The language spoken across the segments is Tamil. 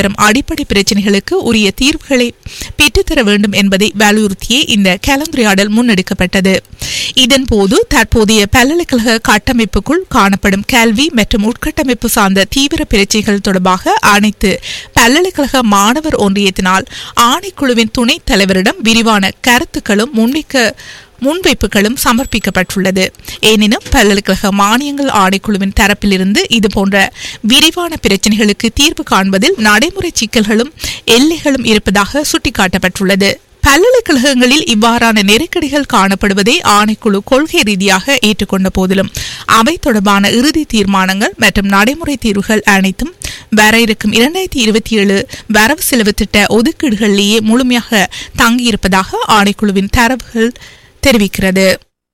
வரும் அடிப்படை பிரச்சினைகளுக்கு உரிய தீர்வுகளை பெற்றுத்தர வேண்டும் என்பதை வலியுறுத்தியே இந்த கலந்துரையாடல் முன்னெடுக்கப்பட்டது இதன்போது தற்போதைய பல்கலைக்கழக கட்டமைப்புக்குள் காணப்படும் கல்வி மற்றும் உட்கட்டமைப்பு சார்ந்த தீவிர பிரச்சனைகள் தொடர்பாக அனைத்து பல்கலைக்கழக மாணவர் ஒன்றியத்தினால் ஆணைக்குழுவின் துணைத் தலைவரிடம் விரிவான கருத்துக்களும் முன்வைக்க முன்வைப்புகளும் சமர்ப்பிக்கப்பட்டுள்ளது எனினும் பல்கலைக்கழக மானியங்கள் ஆணைக்குழுவின் தரப்பிலிருந்து இதுபோன்ற விரிவான பிரச்சினைகளுக்கு தீர்வு காண்பதில் நடைமுறை சிக்கல்களும் எல்லைகளும் இருப்பதாக சுட்டிக்காட்டப்பட்டுள்ளது பல்கலைக்கழகங்களில் இவ்வாறான நெருக்கடிகள் காணப்படுவதை ஆணைக்குழு கொள்கை ரீதியாக ஏற்றுக்கொண்ட போதிலும் அவை தொடர்பான இறுதி தீர்மானங்கள் மற்றும் நடைமுறை தீர்வுகள் அனைத்தும் வர இருக்கும் இரண்டாயிரத்தி இருபத்தி ஏழு வரவு செலவு திட்ட ஒதுக்கீடுகளிலேயே முழுமையாக தங்கியிருப்பதாக ஆணைக்குழுவின் தரவுகள் தெரிவிக்கிறது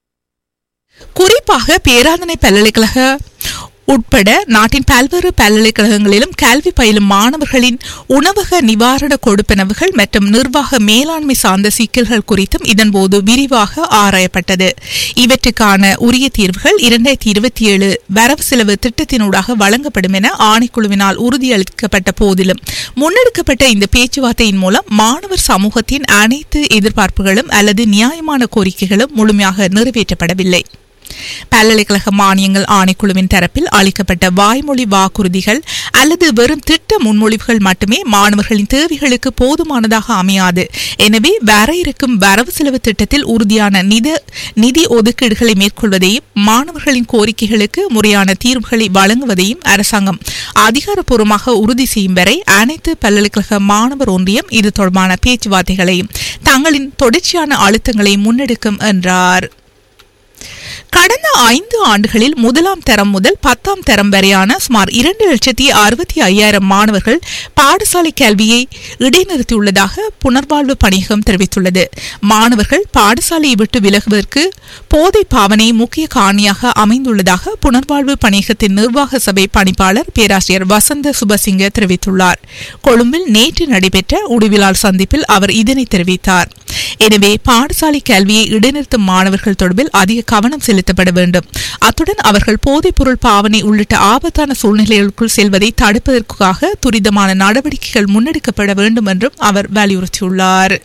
குறிப்பாக பேராதனை பல்கலைக்கழக உட்பட நாட்டின் பல்வேறு பல்கலைக்கழகங்களிலும் கல்வி பயிலும் மாணவர்களின் உணவக நிவாரண கொடுப்பனவுகள் மற்றும் நிர்வாக மேலாண்மை சார்ந்த சிக்கல்கள் குறித்தும் இதன்போது விரிவாக ஆராயப்பட்டது இவற்றுக்கான உரிய தீர்வுகள் இரண்டாயிரத்தி இருபத்தி ஏழு வரவு செலவு திட்டத்தினூடாக வழங்கப்படும் என ஆணைக்குழுவினால் உறுதியளிக்கப்பட்ட போதிலும் முன்னெடுக்கப்பட்ட இந்த பேச்சுவார்த்தையின் மூலம் மாணவர் சமூகத்தின் அனைத்து எதிர்பார்ப்புகளும் அல்லது நியாயமான கோரிக்கைகளும் முழுமையாக நிறைவேற்றப்படவில்லை பல்கலைக்கழக மானியங்கள் ஆணைக்குழுவின் தரப்பில் அளிக்கப்பட்ட வாய்மொழி வாக்குறுதிகள் அல்லது வெறும் திட்ட முன்மொழிவுகள் மட்டுமே மாணவர்களின் தேவைகளுக்கு போதுமானதாக அமையாது எனவே வர இருக்கும் வரவு செலவு திட்டத்தில் உறுதியான நித நிதி ஒதுக்கீடுகளை மேற்கொள்வதையும் மாணவர்களின் கோரிக்கைகளுக்கு முறையான தீர்வுகளை வழங்குவதையும் அரசாங்கம் அதிகாரப்பூர்வமாக உறுதி செய்யும் வரை அனைத்து பல்கலைக்கழக மாணவர் ஒன்றியம் இது தொடர்பான பேச்சுவார்த்தைகளையும் தங்களின் தொடர்ச்சியான அழுத்தங்களை முன்னெடுக்கும் என்றார் கடந்த ஐந்து ஆண்டுகளில் முதலாம் தரம் முதல் பத்தாம் தரம் வரையான சுமார் இரண்டு லட்சத்தி அறுபத்தி ஐயாயிரம் மாணவர்கள் பாடசாலை கல்வியை இடைநிறுத்தியுள்ளதாக புனர்வாழ்வு பணியகம் தெரிவித்துள்ளது மாணவர்கள் பாடசாலையை விட்டு விலகுவதற்கு போதை பாவனை முக்கிய காரணியாக அமைந்துள்ளதாக புனர்வாழ்வு பணியகத்தின் நிர்வாக சபை பணிப்பாளர் பேராசிரியர் வசந்த சுபசிங்க தெரிவித்துள்ளார் கொழும்பில் நேற்று நடைபெற்ற உடுவிலால் சந்திப்பில் அவர் இதனை தெரிவித்தார் எனவே பாடசாலை கல்வியை இடைநிறுத்தும் மாணவர்கள் தொடர்பில் அதிக கவனம் செலுத்தப்பட வேண்டும் அத்துடன் அவர்கள் போதைப்பொருள் பாவனை உள்ளிட்ட ஆபத்தான சூழ்நிலைகளுக்குள் செல்வதை தடுப்பதற்காக துரிதமான நடவடிக்கைகள் முன்னெடுக்கப்பட வேண்டும் என்றும் அவர் வலியுறுத்தியுள்ளார்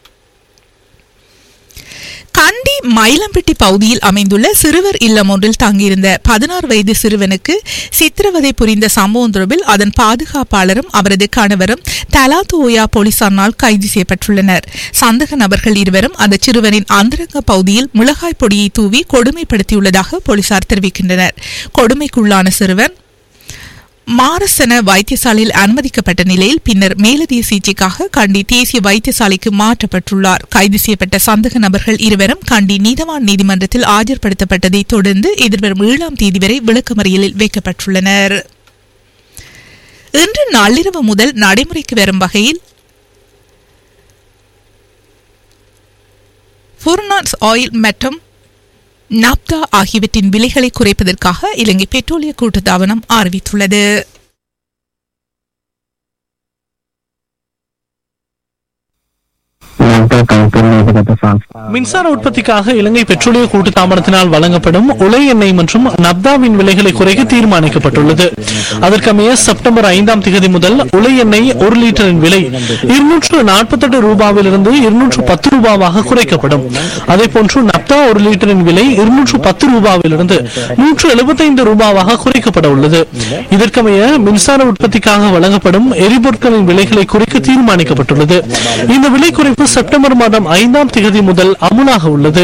கண்டி மயிலம்பட்டி பகுதியில் அமைந்துள்ள சிறுவர் இல்லம் ஒன்றில் தங்கியிருந்த பதினாறு வயது சிறுவனுக்கு சித்திரவதை புரிந்த சம்பவம் தொடர்பில் அதன் பாதுகாப்பாளரும் அவரது கணவரும் தலாத்து ஓயா போலீசாரினால் கைது செய்யப்பட்டுள்ளனர் சந்தக நபர்கள் இருவரும் அந்த சிறுவனின் அந்தரங்க பகுதியில் மிளகாய் பொடியை தூவி கொடுமைப்படுத்தியுள்ளதாக போலீசார் தெரிவிக்கின்றனர் கொடுமைக்குள்ளான சிறுவன் மாரசன வைத்தியசாலையில் அனுமதிக்கப்பட்ட நிலையில் பின்னர் மேலதிக சிகிச்சைக்காக கண்டி தேசிய வைத்தியசாலைக்கு மாற்றப்பட்டுள்ளார் கைது செய்யப்பட்ட சந்தக நபர்கள் இருவரும் கண்டி நீதவான் நீதிமன்றத்தில் ஆஜர்படுத்தப்பட்டதை தொடர்ந்து எதிர்வரும் ஏழாம் தேதி வரை விளக்கமறியலில் வைக்கப்பட்டுள்ளனர் இன்று நள்ளிரவு முதல் நடைமுறைக்கு வரும் வகையில் ஃபுர்னான்ஸ் ஆயில் மற்றும் நாப்தா ஆகியவற்றின் விலைகளை குறைப்பதற்காக இலங்கை பெட்ரோலிய கூட்டுத்தாபனம் அறிவித்துள்ளது மின்சார உற்பத்திக்காக இலங்கை பெட்ரோலிய கூட்டு தாமரத்தினால் வழங்கப்படும் உலை எண்ணெய் மற்றும் நப்தாவின் விலைகளை குறைக்க தீர்மானிக்கப்பட்டுள்ளது அதற்கமைய செப்டம்பர் ஐந்தாம் தேதி முதல் உலை எண்ணெய் ஒரு லிட்டரின் விலை இருநூற்று நாற்பத்தெட்டு ரூபாவிலிருந்து இருநூற்று பத்து ரூபாவாக குறைக்கப்படும் அதே போன்று நப்தா ஒரு லிட்டரின் விலை இருநூற்று பத்து ரூபாவிலிருந்து நூற்று எழுபத்தைந்து ரூபாவாக குறைக்கப்பட உள்ளது இதற்கமைய மின்சார உற்பத்திக்காக வழங்கப்படும் எரிபொருட்களின் விலைகளை குறைக்க தீர்மானிக்கப்பட்டுள்ளது இந்த விலை குறைப்பு செப்டம்பர் மாதம் ஐந்தாம் தேதி முதல் அமுலாக உள்ளது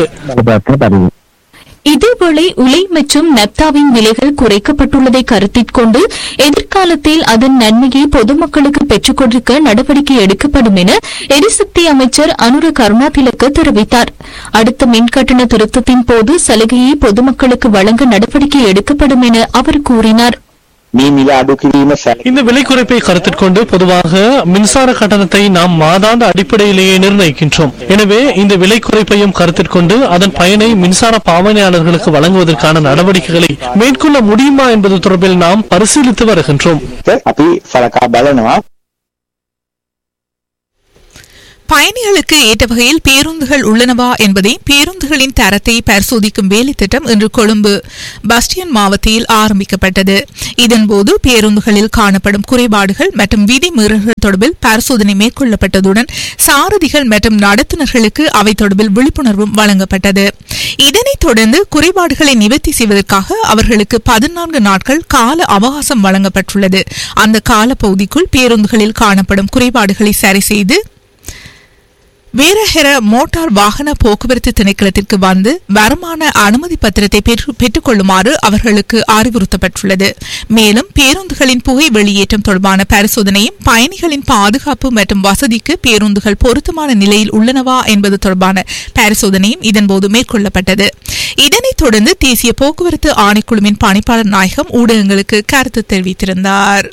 இதேவேளை உலை மற்றும் நப்தாவின் விலைகள் குறைக்கப்பட்டுள்ளதை கருத்தில் கொண்டு எதிர்காலத்தில் அதன் நன்மையை பொதுமக்களுக்கு பெற்றுக் கொடுக்க நடவடிக்கை எடுக்கப்படும் என எரிசக்தி அமைச்சர் அனுர கருணாதிலக்கு தெரிவித்தார் அடுத்த மின்கட்டண திருத்தத்தின் போது சலுகையை பொதுமக்களுக்கு வழங்க நடவடிக்கை எடுக்கப்படும் என அவர் கூறினார் මේ මිල අඩු කිරීම සැල இந்த விலை குறைப்பை கருத்தில் கொண்டு பொதுவாக மின்சார கட்டணத்தை நாம் மாதாந்த அடிப்படையிலேயே நிர்ணயிக்கின்றோம் எனவே இந்த விலை குறைப்பையும் கருத்தில் கொண்டு அதன் பயனை மின்சார பாவனையாளர்களுக்கு வழங்குவதற்கான நடவடிக்கைகளை மேற்கொள்ள முடியுமா என்பது தொடர்பில் நாம் பரிசீலித்து வருகின்றோம் අපි සලකා බලනවා பயணிகளுக்கு ஏற்ற வகையில் பேருந்துகள் உள்ளனவா என்பதை பேருந்துகளின் தரத்தை பரிசோதிக்கும் வேலை திட்டம் இன்று கொழும்பு பஸ்டியன் மாவட்டத்தில் ஆரம்பிக்கப்பட்டது இதன்போது பேருந்துகளில் காணப்படும் குறைபாடுகள் மற்றும் விதிமீறல்கள் தொடர்பில் பரிசோதனை மேற்கொள்ளப்பட்டதுடன் சாரதிகள் மற்றும் நடத்துனர்களுக்கு அவை தொடர்பில் விழிப்புணர்வும் வழங்கப்பட்டது இதனைத் தொடர்ந்து குறைபாடுகளை நிவர்த்தி செய்வதற்காக அவர்களுக்கு பதினான்கு நாட்கள் கால அவகாசம் வழங்கப்பட்டுள்ளது அந்த காலப்பகுதிக்குள் பேருந்துகளில் காணப்படும் குறைபாடுகளை சரி செய்து வீரஹெர மோட்டார் வாகன போக்குவரத்து திணைக்களத்திற்கு வந்து வருமான அனுமதி பத்திரத்தை பெற்று- பெற்றுக் கொள்ளுமாறு அவர்களுக்கு அறிவுறுத்தப்பட்டுள்ளது மேலும் பேருந்துகளின் புகை வெளியேற்றம் தொடர்பான பரிசோதனையும் பயணிகளின் பாதுகாப்பு மற்றும் வசதிக்கு பேருந்துகள் பொருத்தமான நிலையில் உள்ளனவா என்பது தொடர்பான பரிசோதனையும் இதன்போது மேற்கொள்ளப்பட்டது இதனைத் தொடர்ந்து தேசிய போக்குவரத்து ஆணைக்குழுவின் பணிப்பாளர் நாயகம் ஊடகங்களுக்கு கருத்து தெரிவித்திருந்தார்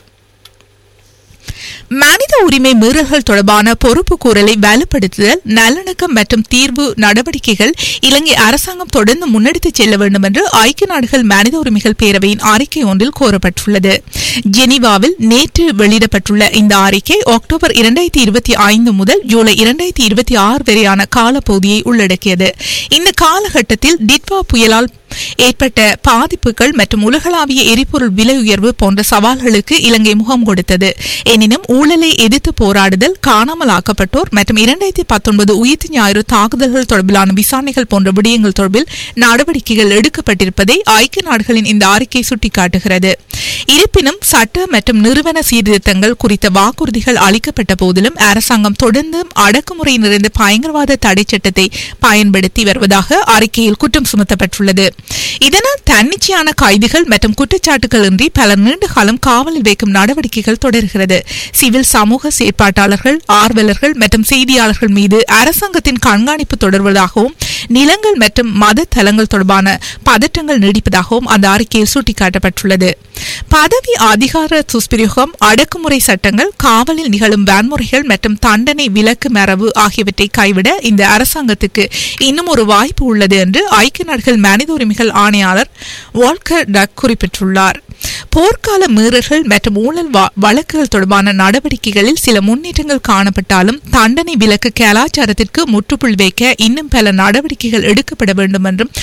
மனித உரிமை மீறல்கள் தொடர்பான பொறுப்பு கூறலை வலுப்படுத்துதல் நல்லிணக்கம் மற்றும் தீர்வு நடவடிக்கைகள் இலங்கை அரசாங்கம் தொடர்ந்து முன்னெடுத்துச் செல்ல வேண்டும் என்று ஐக்கிய நாடுகள் மனித உரிமைகள் பேரவையின் அறிக்கை ஒன்றில் கோரப்பட்டுள்ளது ஜெனீவாவில் நேற்று வெளியிடப்பட்டுள்ள இந்த அறிக்கை அக்டோபர் இரண்டாயிரத்தி இருபத்தி ஐந்து முதல் ஜூலை இரண்டாயிரத்தி இருபத்தி ஆறு வரையான காலப்பகுதியை உள்ளடக்கியது இந்த காலகட்டத்தில் டிட்வா புயலால் ஏற்பட்ட பாதிப்புகள் மற்றும் உலகளாவிய எரிபொருள் விலை உயர்வு போன்ற சவால்களுக்கு இலங்கை முகம் கொடுத்தது எனினும் ஊழலை எதிர்த்து போராடுதல் காணாமல் ஆக்கப்பட்டோர் மற்றும் இரண்டாயிரத்தி பத்தொன்பது உயிர்த்து ஞாயிறு தாக்குதல்கள் தொடர்பிலான விசாரணைகள் போன்ற விடயங்கள் தொடர்பில் நடவடிக்கைகள் எடுக்கப்பட்டிருப்பதை ஐக்கிய நாடுகளின் இந்த அறிக்கை சுட்டிக்காட்டுகிறது இருப்பினும் சட்ட மற்றும் நிறுவன சீர்திருத்தங்கள் குறித்த வாக்குறுதிகள் அளிக்கப்பட்ட போதிலும் அரசாங்கம் தொடர்ந்து அடக்குமுறை நிறைந்த பயங்கரவாத தடை சட்டத்தை பயன்படுத்தி வருவதாக அறிக்கையில் குற்றம் சுமத்தப்பட்டுள்ளது இதனால் தன்னிச்சையான கைதுகள் மற்றும் குற்றச்சாட்டுகள் இன்றி பலர் நீண்ட காலம் காவலில் வைக்கும் நடவடிக்கைகள் தொடர்கிறது சிவில் சமூக செயற்பாட்டாளர்கள் ஆர்வலர்கள் மற்றும் செய்தியாளர்கள் மீது அரசாங்கத்தின் கண்காணிப்பு தொடர்வதாகவும் நிலங்கள் மற்றும் மத தலங்கள் தொடர்பான பதற்றங்கள் நீடிப்பதாகவும் அந்த அறிக்கையில் சுட்டிக்காட்டப்பட்டுள்ளது பதவி அதிகார துஷ்பிரயோகம் அடக்குமுறை சட்டங்கள் காவலில் நிகழும் வன்முறைகள் மற்றும் தண்டனை விலக்கு மரபு ஆகியவற்றை கைவிட இந்த அரசாங்கத்துக்கு இன்னும் ஒரு வாய்ப்பு உள்ளது என்று ஐக்கிய நாடுகள் மனித உரிமைகள் ஆணையாளர் வால்கர் டக் குறிப்பிட்டுள்ளார் போர்க்கால மீறல்கள் மற்றும் ஊழல் வா- வழக்குகள் தொடர்பான நடவடிக்கைகளில் சில முன்னேற்றங்கள் காணப்பட்டாலும் தண்டனை விலக்கு கலாச்சாரத்திற்கு முற்றுப்புள்ளி வைக்க இன்னும் பல நடவடிக்கைகள் எடுக்கப்பட வேண்டும் என்றும்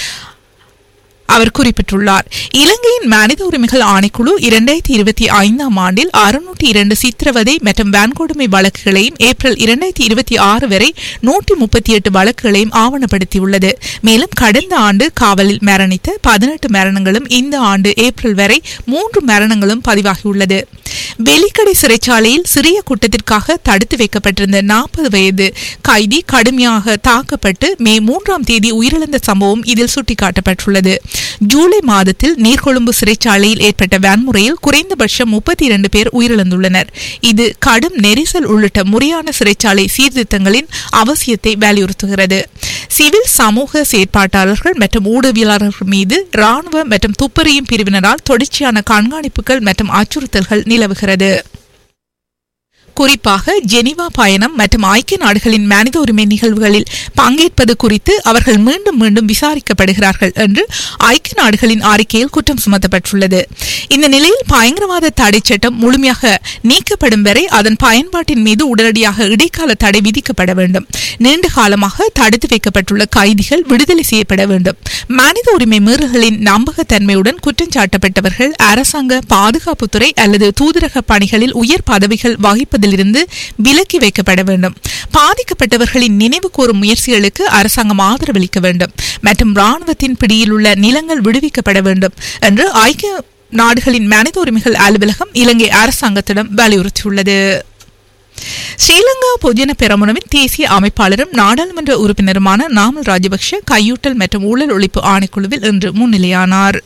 அவர் குறிப்பிட்டுள்ளார் இலங்கையின் மனித உரிமைகள் ஆணைக்குழு இரண்டாயிரத்தி இருபத்தி ஐந்தாம் ஆண்டில் அறுநூற்றி இரண்டு சித்திரவதை மற்றும் வன்கொடுமை வழக்குகளையும் ஏப்ரல் இரண்டாயிரத்தி இருபத்தி ஆறு வரை நூற்றி முப்பத்தி எட்டு வழக்குகளையும் ஆவணப்படுத்தியுள்ளது மேலும் கடந்த ஆண்டு காவலில் மரணித்த பதினெட்டு மரணங்களும் இந்த ஆண்டு ஏப்ரல் வரை மூன்று மரணங்களும் பதிவாகியுள்ளது வெலிக்கடை சிறைச்சாலையில் சிறிய குற்றத்திற்காக தடுத்து வைக்கப்பட்டிருந்த நாற்பது வயது கைதி கடுமையாக தாக்கப்பட்டு மே மூன்றாம் தேதி உயிரிழந்த சம்பவம் இதில் சுட்டிக்காட்டப்பட்டுள்ளது ஜூலை மாதத்தில் நீர்கொழும்பு சிறைச்சாலையில் ஏற்பட்ட வன்முறையில் குறைந்தபட்சம் முப்பத்தி இரண்டு பேர் உயிரிழந்துள்ளனர் இது கடும் நெரிசல் உள்ளிட்ட முறையான சிறைச்சாலை சீர்திருத்தங்களின் அவசியத்தை வலியுறுத்துகிறது சிவில் சமூக செயற்பாட்டாளர்கள் மற்றும் ஊடகவியலாளர்கள் மீது ராணுவ மற்றும் துப்பறியும் பிரிவினரால் தொடர்ச்சியான கண்காணிப்புகள் மற்றும் அச்சுறுத்தல்கள் நிலவுகிறது குறிப்பாக ஜெனீவா பயணம் மற்றும் ஐக்கிய நாடுகளின் மனித உரிமை நிகழ்வுகளில் பங்கேற்பது குறித்து அவர்கள் மீண்டும் மீண்டும் விசாரிக்கப்படுகிறார்கள் என்று ஐக்கிய நாடுகளின் அறிக்கையில் குற்றம் சுமத்தப்பட்டுள்ளது இந்த நிலையில் பயங்கரவாத தடை சட்டம் முழுமையாக நீக்கப்படும் வரை அதன் பயன்பாட்டின் மீது உடனடியாக இடைக்கால தடை விதிக்கப்பட வேண்டும் நீண்ட காலமாக தடுத்து வைக்கப்பட்டுள்ள கைதிகள் விடுதலை செய்யப்பட வேண்டும் மனித உரிமை மீறல்களின் நம்பகத்தன்மையுடன் குற்றம் சாட்டப்பட்டவர்கள் அரசாங்க பாதுகாப்புத்துறை அல்லது தூதரக பணிகளில் உயர் பதவிகள் வகிப்பதிலிருந்து விலக்கி வைக்கப்பட வேண்டும் பாதிக்கப்பட்டவர்களின் நினைவு கூறும் முயற்சிகளுக்கு அரசாங்கம் ஆதரவளிக்க வேண்டும் மற்றும் ராணுவத்தின் பிடியில் உள்ள நிலங்கள் விடுவிக்கப்பட வேண்டும் என்று ஐக்கிய நாடுகளின் மனித உரிமைகள் அலுவலகம் இலங்கை அரசாங்கத்திடம் வலியுறுத்தியுள்ளது ஸ்ரீலங்கா பொதுஜன பெரமுனவின் தேசிய அமைப்பாளரும் நாடாளுமன்ற உறுப்பினருமான நாமல் ராஜபக்ஷ கையூட்டல் மற்றும் ஊழல் ஒழிப்பு ஆணைக்குழுவில் இன்று முன்னிலையானார்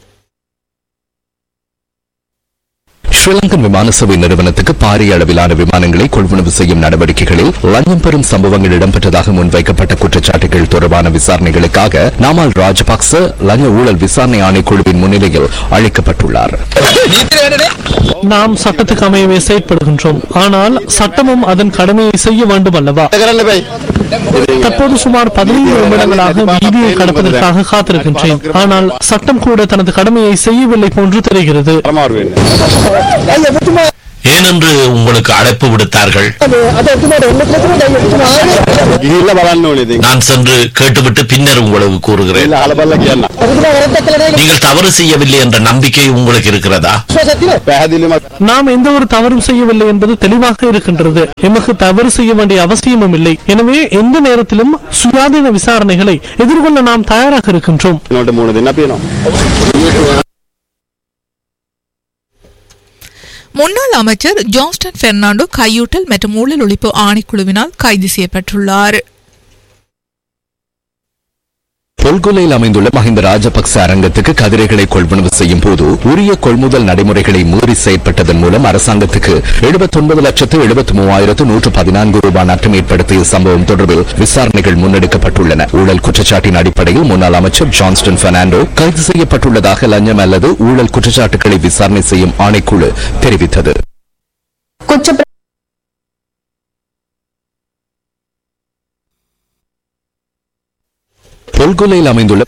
ஸ்ரீலங்கன் விமான சேவை நிறுவனத்துக்கு பாரிய அளவிலான விமானங்களை கொள்வனவு செய்யும் நடவடிக்கைகளில் லஞ்சம் பெறும் சம்பவங்கள் இடம்பெற்றதாக முன்வைக்கப்பட்ட குற்றச்சாட்டுகள் தொடர்பான விசாரணைகளுக்காக நாமல் ராஜபக்ச லஞ்ச ஊழல் விசாரணை ஆணைக்குழுவின் முன்னிலையில் அழைக்கப்பட்டுள்ளார் நாம் சட்டத்துக்கு அமையவே செயற்படுகின்றோம் ஆனால் சட்டமும் அதன் கடமையை செய்ய வேண்டும் அல்லவா தற்போது சுமார் பதினைந்து நிமிடங்களாக வீதியை கடப்பதற்காக காத்திருக்கின்றேன் ஆனால் சட்டம் கூட தனது கடமையை செய்யவில்லை போன்று தெரிகிறது ஏனென்று உங்களுக்கு அழைப்பு விடுத்தார்கள் ගිහිල්ල බලන්න ඕනේ ඉතින්. நான் சென்று கேட்டுவிட்டு பின்னர் உங்களுக்கு கூறுகிறேன் ගිහිල්ලා අහලා බලලා කියන්න. நீங்கள் தவறு செய்யவில்லை என்ற நம்பிக்கை உங்களுக்கு இருக்கிறதா පැහැදිලිම நாம் எந்த ஒரு தவறும் செய்யவில்லை என்பது தெளிவாக இருக்கின்றது எமக்கு தவறு செய்ய வேண்டிய அவசியமும் இல்லை எனவே எந்த நேரத்திலும் சுயாதீன விசாரணைகளை எதிர்கொள்ள நாம் தயாராக இருக்கின்றோம் නෝට මුණ දෙන්න පේනවා. முன்னாள் அமைச்சர் ஜான்ஸ்டன் பெர்னாண்டோ கையூட்டல் மற்றும் ஊழல் ஒழிப்பு ஆணைக்குழுவினால் கைது செய்யப்பட்டுள்ளார் பொல்கொல்லையில் அமைந்துள்ள மஹிந்த ராஜபக்ச அரங்கத்துக்கு கதிரைகளை கொள்வனவு செய்யும் போது உரிய கொள்முதல் நடைமுறைகளை மீறி செயற்பட்டதன் மூலம் அரசாங்கத்துக்கு 79 லட்சத்து எழுபத்தி மூவாயிரத்து நூற்று பதினான்கு ரூபாய் நட்டம் ஏற்படுத்திய சம்பவம் தொடர்பில் விசாரணைகள் முன்னெடுக்கப்பட்டுள்ளன ஊழல் குற்றச்சாட்டின் அடிப்படையில் முன்னாள் அமைச்சர் ஜான்ஸ்டன் பெர்னாண்டோ கைது செய்யப்பட்டுள்ளதாக லஞ்சம் அல்லது ஊழல் குற்றச்சாட்டுகளை விசாரணை செய்யும் ஆணைக்குழு தெரிவித்தது பொல்கொல்லையில் அமைந்துள்ள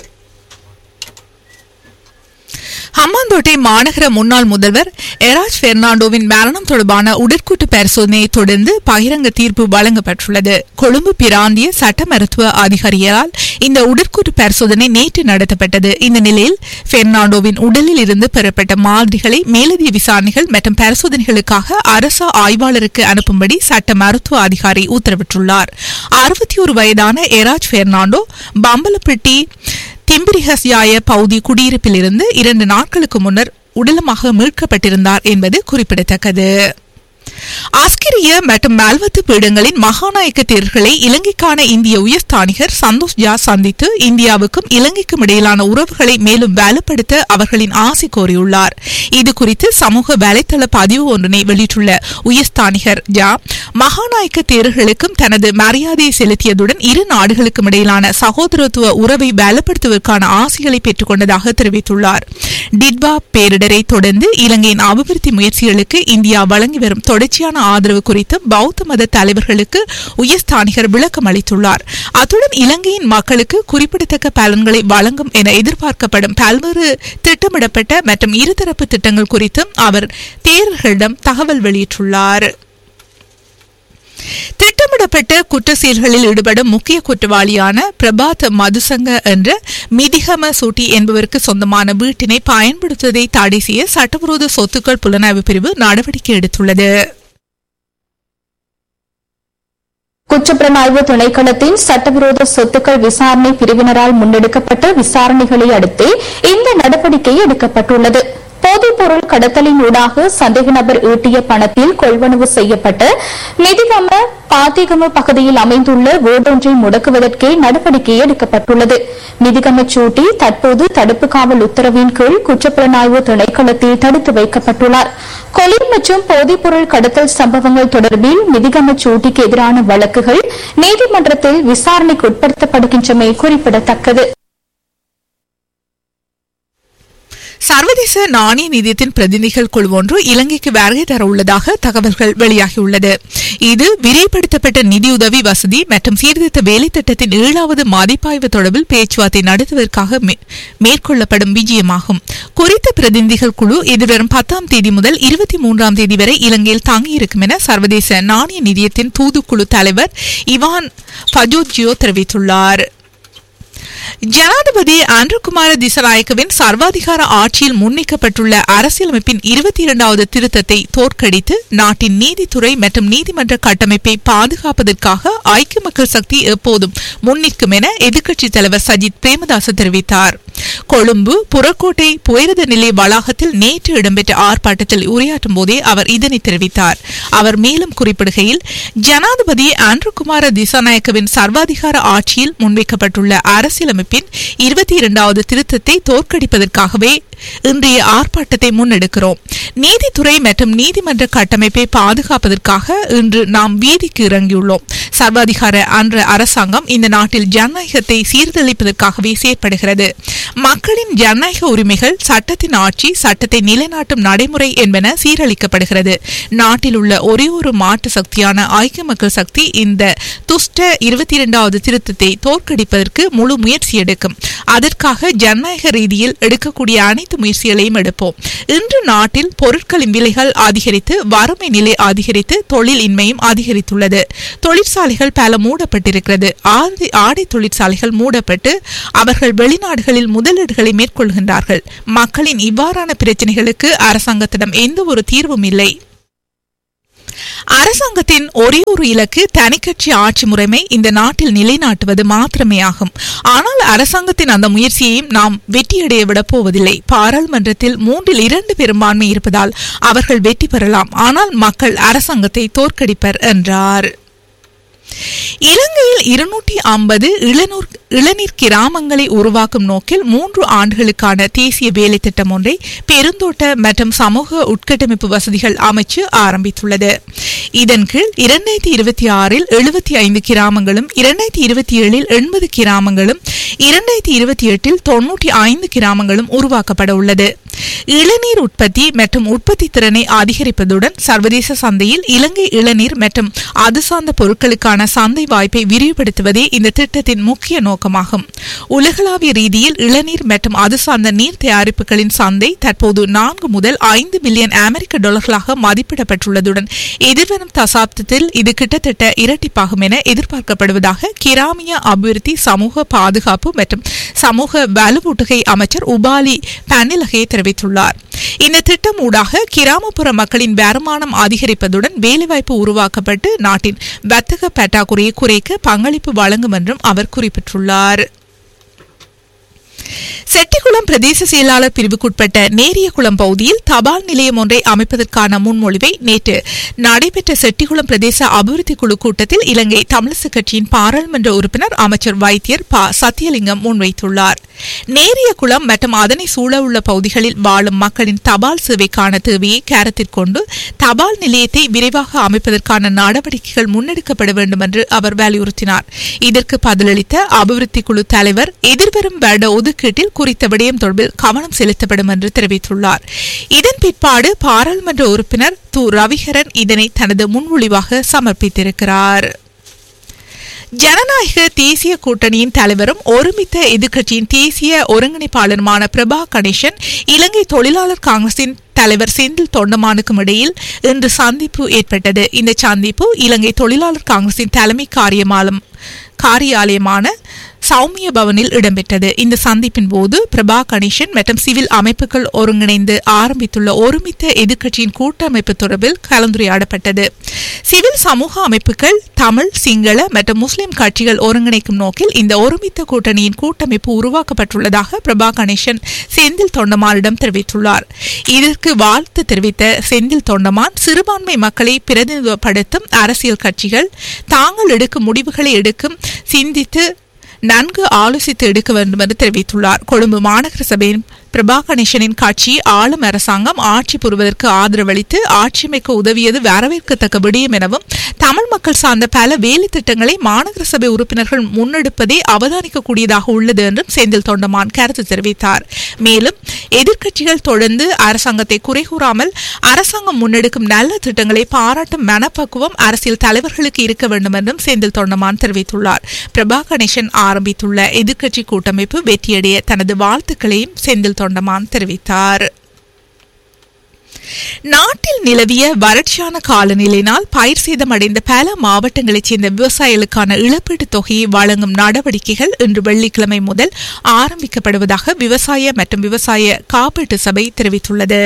ஹம்மாந்தோட்டை மாநகர முன்னாள் முதல்வர் எராஜ் பெர்னாண்டோவின் மரணம் தொடர்பான உடற்கூட்டு பரிசோதனையை தொடர்ந்து பகிரங்க தீர்ப்பு வழங்கப்பட்டுள்ளது கொழும்பு பிராந்திய சட்ட மருத்துவ அதிகாரியால் இந்த உடற்கூட்டு பரிசோதனை நேற்று நடத்தப்பட்டது இந்த நிலையில் பெர்னாண்டோவின் உடலில் இருந்து பெறப்பட்ட மாதிரிகளை மேலதிக விசாரணைகள் மற்றும் பரிசோதனைகளுக்காக அரசு ஆய்வாளருக்கு அனுப்பும்படி சட்ட மருத்துவ அதிகாரி உத்தரவிட்டுள்ளார் அறுபத்தி ஒரு வயதான எராஜ் பெர்னாண்டோ பம்பலப்பட்டி திம்பிரிஹஸ்யாய பகுதி குடியிருப்பிலிருந்து இரண்டு நாட்களுக்கு முன்னர் உடலமாக மீட்கப்பட்டிருந்தார் என்பது குறிப்பிடத்தக்கது ஆஸ்கிரிய மற்றும் மால்வத்து பீடங்களின் மகாநாயக்க தேர்தல்களை இலங்கைக்கான இந்திய உயர்ஸ்தானிகர் சந்தோஷ் ஜா சந்தித்து இந்தியாவுக்கும் இலங்கைக்கும் இடையிலான உறவுகளை மேலும் வலுப்படுத்த அவர்களின் ஆசை கோரியுள்ளார் இது குறித்து சமூக வலைதள பதிவு ஒன்றினை வெளியிட்டுள்ள உயர்ஸ்தானிகர் ஜா மகாநாயக்க தேர்தல்களுக்கும் தனது மரியாதையை செலுத்தியதுடன் இரு நாடுகளுக்கும் இடையிலான சகோதரத்துவ உறவை வலுப்படுத்துவதற்கான ஆசைகளை பெற்றுக் கொண்டதாக தெரிவித்துள்ளார் டிட்வா பேரிடரை தொடர்ந்து இலங்கையின் அபிவிருத்தி முயற்சிகளுக்கு இந்தியா வழங்கி வரும் தொடர்ச்சியான ஆதரவு குறித்து பௌத்த மத தலைவர்களுக்கு உயர்ஸ்தானிகர் விளக்கம் அளித்துள்ளார் அத்துடன் இலங்கையின் மக்களுக்கு குறிப்பிடத்தக்க பலன்களை வழங்கும் என எதிர்பார்க்கப்படும் பல்வேறு திட்டமிடப்பட்ட மற்றும் இருதரப்பு திட்டங்கள் குறித்தும் அவர் தேரர்களிடம் தகவல் வெளியிட்டுள்ளார் திட்டமிடப்பட்ட குற்ற செயல்களில் ஈடுபடும் முக்கிய குற்றவாளியான பிரபாத் மதுசங்க என்ற மிதிகம சூட்டி என்பவருக்கு சொந்தமான வீட்டினை பயன்படுத்துவதை தடை செய்ய சட்டவிரோத சொத்துக்கள் புலனாய்வு பிரிவு நடவடிக்கை எடுத்துள்ளது குற்றப்புலனாய்வு திணைக்களத்தின் சட்டவிரோத சொத்துக்கள் விசாரணை பிரிவினரால் முன்னெடுக்கப்பட்ட விசாரணைகளை அடுத்து இந்த நடவடிக்கை எடுக்கப்பட்டுள்ளது போதைப்பொருள் கடத்தலின் ஊடாக சந்தேக நபர் ஈட்டிய பணத்தில் கொள்வனவு செய்யப்பட்ட மிதிகம பாத்திகம பகுதியில் அமைந்துள்ள வீடொன்றை முடக்குவதற்கே நடவடிக்கை எடுக்கப்பட்டுள்ளது மிதிகம சூட்டி தற்போது தடுப்பு காவல் உத்தரவின் கீழ் குற்றப்புலனாய்வு திணைக்களத்தில் தடுத்து வைக்கப்பட்டுள்ளார் கொலை மற்றும் போதைப்பொருள் கடத்தல் சம்பவங்கள் தொடர்பில் மிதிகம சூட்டிக்கு எதிரான வழக்குகள் நீதிமன்றத்தில் விசாரணைக்கு உட்படுத்தப்படுகின்றமை குறிப்பிடத்தக்கது சர்வதேச நாணய நிதியத்தின் பிரதிநிதிகள் குழு ஒன்று இலங்கைக்கு வருகை தர உள்ளதாக தகவல்கள் வெளியாகியுள்ளது இது விரிவுபடுத்தப்பட்ட நிதியுதவி வசதி மற்றும் சீர்திருத்த வேலை திட்டத்தின் ஏழாவது மதிப்பாய்வு தொடர்பில் பேச்சுவார்த்தை நடத்துவதற்காக மே- மேற்கொள்ளப்படும் விஜயமாகும் குறித்த பிரதிநிதிகள் குழு எதிர்வரும் பத்தாம் தேதி முதல் இருபத்தி மூன்றாம் தேதி வரை இலங்கையில் தங்கியிருக்கும் என சர்வதேச நாணய நிதியத்தின் தூதுக்குழு தலைவர் இவான் பஜோஜியோ தெரிவித்துள்ளார் ஜனாதிபதி ஆண்ட்ருகுமார திசநாயக்கவின் சர்வாதிகார ஆட்சியில் முன்வைக்கப்பட்டுள்ள அரசியலமைப்பின் இருபத்தி இரண்டாவது திருத்தத்தை தோற்கடித்து நாட்டின் நீதித்துறை மற்றும் நீதிமன்ற கட்டமைப்பை பாதுகாப்பதற்காக ஐக்கிய மக்கள் சக்தி எப்போதும் முன்னிற்கும் என எதிர்க்கட்சித் தலைவர் சஜித் பிரேமதாச தெரிவித்தார் கொழும்பு புறக்கோட்டை புயரத நிலை வளாகத்தில் நேற்று இடம்பெற்ற ஆர்ப்பாட்டத்தில் உரையாற்றும் போதே அவர் இதனை தெரிவித்தார் அவர் மேலும் குறிப்பிடுகையில் ஜனாதிபதி ஆண்ட்ருகுமார திசாநாயக்கவின் சர்வாதிகார ஆட்சியில் முன்வைக்கப்பட்டுள்ள அரசியலமைப்பின் இருபத்தி இரண்டாவது திருத்தத்தை தோற்கடிப்பதற்காகவே இன்றைய ஆர்ப்பாட்டத்தை முன்னெடுக்கிறோம் நீதித்துறை மற்றும் நீதிமன்ற கட்டமைப்பை பாதுகாப்பதற்காக இன்று நாம் வீதிக்கு இறங்கியுள்ளோம் சர்வாதிகார அன்ற அரசாங்கம் இந்த நாட்டில் ஜனநாயகத்தை சீர்தழிப்பதற்காகவே செயற்படுகிறது மக்களின் ஜனநாயக உரிமைகள் சட்டத்தின் ஆட்சி சட்டத்தை நிலைநாட்டும் நடைமுறை என்பன சீரழிக்கப்படுகிறது நாட்டில் உள்ள ஒரே ஒரு மாற்று சக்தியான ஐக்கிய மக்கள் சக்தி இந்த துஷ்ட இருபத்தி இரண்டாவது திருத்தத்தை தோற்கடிப்பதற்கு முழு முயற்சி முயற்சி எடுக்கும் அதற்காக ஜனநாயக ரீதியில் எடுக்கக்கூடிய அனைத்து முயற்சிகளையும் எடுப்போம் இன்று நாட்டில் பொருட்களின் விலைகள் அதிகரித்து வறுமை நிலை அதிகரித்து தொழில் இன்மையும் அதிகரித்துள்ளது தொழிற்சாலைகள் பல மூடப்பட்டிருக்கிறது ஆதி- ஆடை தொழிற்சாலைகள் மூடப்பட்டு அவர்கள் வெளிநாடுகளில் முதலீடுகளை மேற்கொள்கின்றார்கள் மக்களின் இவ்வாறான பிரச்சனைகளுக்கு அரசாங்கத்திடம் எந்த ஒரு தீர்வும் இல்லை அரசாங்கத்தின் ஒரே ஒரு இலக்கு தனிக்கட்சி ஆட்சி முறைமை இந்த நாட்டில் நிலைநாட்டுவது மாத்திரமே ஆகும் ஆனால் அரசாங்கத்தின் அந்த முயற்சியையும் நாம் வெற்றியடைய விடப் போவதில்லை பாராளுமன்றத்தில் மூன்றில் இரண்டு பெரும்பான்மை இருப்பதால் அவர்கள் வெற்றி பெறலாம் ஆனால் மக்கள் அரசாங்கத்தை தோற்கடிப்பர் என்றார் இலங்கையில் இருநூற்றி ஐம்பது இளநூர் இளநீர் கிராமங்களை உருவாக்கும் நோக்கில் மூன்று ஆண்டுகளுக்கான தேசிய வேலை திட்டம் ஒன்றை பெருந்தோட்ட மற்றும் சமூக உட்கட்டமைப்பு வசதிகள் அமைச்சு ஆரம்பித்துள்ளது இதன் கீழ் இரண்டாயிரத்தி இருபத்தி ஆறில் எழுபத்தி ஐந்து கிராமங்களும் இரண்டாயிரத்தி இருபத்தி ஏழில் எண்பது கிராமங்களும் இரண்டாயிரத்தி இருபத்தி எட்டில் தொன்னூற்றி ஐந்து கிராமங்களும் உருவாக்கப்பட உள்ளது இளநீர் உற்பத்தி மற்றும் உற்பத்தி திறனை அதிகரிப்பதுடன் சர்வதேச சந்தையில் இலங்கை இளநீர் மற்றும் அது சார்ந்த பொருட்களுக்கான சந்தை வாய்ப்பை விரிவுபடுத்துவதே இந்த திட்டத்தின் முக்கிய நோக்கமாகும் உலகளாவிய ரீதியில் இளநீர் மற்றும் அது சார்ந்த நீர் தயாரிப்புகளின் சந்தை தற்போது நான்கு முதல் ஐந்து பில்லியன் அமெரிக்க டாலர்களாக மதிப்பிடப்பட்டுள்ளதுடன் எதிர்வரும் தசாப்தத்தில் இது கிட்டத்தட்ட இரட்டிப்பாகும் என எதிர்பார்க்கப்படுவதாக கிராமிய அபிவிருத்தி சமூக பாதுகாப்பு மற்றும் சமூக வலுவூட்டுகை அமைச்சர் உபாலி பன்னிலகே தெரிவித்துள்ளார் இந்த திட்டம் ஊடாக கிராமப்புற மக்களின் வருமானம் அதிகரிப்பதுடன் வேலைவாய்ப்பு உருவாக்கப்பட்டு நாட்டின் வர்த்தக பற்றாக்குறையை குறைக்க பங்களிப்பு வழங்கும் என்றும் அவர் குறிப்பிட்டுள்ளார் செட்டிக்குளம் பிரதேச செயலாளர் பிரிவுக்குட்பட்ட நேரியகுளம் பகுதியில் தபால் நிலையம் ஒன்றை அமைப்பதற்கான முன்மொழிவை நேற்று நடைபெற்ற செட்டிக்குளம் பிரதேச அபிவிருத்தி குழு கூட்டத்தில் இலங்கை தமிழிசை கட்சியின் பாராளுமன்ற உறுப்பினர் அமைச்சர் வைத்தியர் ப சத்தியலிங்கம் முன்வைத்துள்ளார் நேரியகுளம் மற்றும் அதனை சூழவுள்ள பகுதிகளில் வாழும் மக்களின் தபால் சேவைக்கான தேவையை கருத்தில் கொண்டு தபால் நிலையத்தை விரைவாக அமைப்பதற்கான நடவடிக்கைகள் முன்னெடுக்கப்பட வேண்டும் என்று அவர் வலியுறுத்தினார் இதற்கு பதிலளித்த அபிவிருத்தி குழு தலைவர் எதிர்வரும் வருட ஒதுக்கீட்டில் குறித்த விடயம் தொடர்பில் கவனம் செலுத்தப்படும் என்று தெரிவித்துள்ளார் இதன் பிற்பாடு பாராளுமன்ற உறுப்பினர் து ரவிகரன் இதனை தனது முன்மொழிவாக சமர்ப்பித்திருக்கிறார் ஜனநாயக தேசிய கூட்டணியின் தலைவரும் ஒருமித்த எதிர்க்கட்சியின் தேசிய ஒருங்கிணைப்பாளருமான பிரபா கணேசன் இலங்கை தொழிலாளர் காங்கிரசின் தலைவர் செந்தில் தொண்டமானுக்கும் இடையில் இன்று சந்திப்பு ஏற்பட்டது இந்த சந்திப்பு இலங்கை தொழிலாளர் காங்கிரசின் தலைமை காரியமாலம் காரியாலயமான சௌமிய பவனில் இடம்பெற்றது இந்த சந்திப்பின் போது பிரபா கணேசன் மற்றும் சிவில் அமைப்புகள் ஒருங்கிணைந்து ஆரம்பித்துள்ள ஒருமித்த எதிர்க்கட்சியின் கூட்டமைப்பு தொடர்பில் கலந்துரையாடப்பட்டது சிவில் சமூக அமைப்புகள் தமிழ் சிங்கள மற்றும் முஸ்லிம் கட்சிகள் ஒருங்கிணைக்கும் நோக்கில் இந்த ஒருமித்த கூட்டணியின் கூட்டமைப்பு உருவாக்கப்பட்டுள்ளதாக பிரபா கணேசன் செந்தில் தொண்டமானிடம் தெரிவித்துள்ளார் இதற்கு வாழ்த்து தெரிவித்த செந்தில் தொண்டமான் சிறுபான்மை மக்களை பிரதிநிதித்துவப்படுத்தும் அரசியல் கட்சிகள் தாங்கள் எடுக்கும் முடிவுகளை எடுக்கும் சிந்தித்து நன்கு ஆலோசித்து எடுக்க வேண்டும் என்று தெரிவித்துள்ளார் கொழும்பு மாநகர சபையின் பிரபா கணேசனின் கட்சி ஆளும் அரசாங்கம் ஆட்சி புரிவதற்கு ஆதரவளித்து ஆட்சியமைக்க உதவியது வரவேற்கத்தக்க விடயம் எனவும் தமிழ் மக்கள் சார்ந்த பல வேலை திட்டங்களை மாநகர சபை உறுப்பினர்கள் முன்னெடுப்பதே அவதானிக்கக்கூடியதாக உள்ளது என்றும் செந்தில் தொண்டமான் கருத்து தெரிவித்தார் மேலும் எதிர்க்கட்சிகள் தொடர்ந்து அரசாங்கத்தை குறை கூறாமல் அரசாங்கம் முன்னெடுக்கும் நல்ல திட்டங்களை பாராட்டும் மனப்பக்குவம் அரசியல் தலைவர்களுக்கு இருக்க வேண்டும் என்றும் செந்தில் தொண்டமான் தெரிவித்துள்ளார் பிரபா கணேசன் ஆரம்பித்துள்ள எதிர்க்கட்சி கூட்டமைப்பு வெற்றியடைய தனது வாழ்த்துக்களையும் செந்தில் தொண்டமான் தெரிவித்தார் நாட்டில் நிலவிய வறட்சியான காலநிலையினால் பயிர் சேதமடைந்த பல மாவட்டங்களைச் சேர்ந்த விவசாயிகளுக்கான இழப்பீட்டுத் தொகையை வழங்கும் நடவடிக்கைகள் இன்று வெள்ளிக்கிழமை முதல் ஆரம்பிக்கப்படுவதாக விவசாய மற்றும் விவசாய காப்பீட்டு சபை தெரிவித்துள்ளது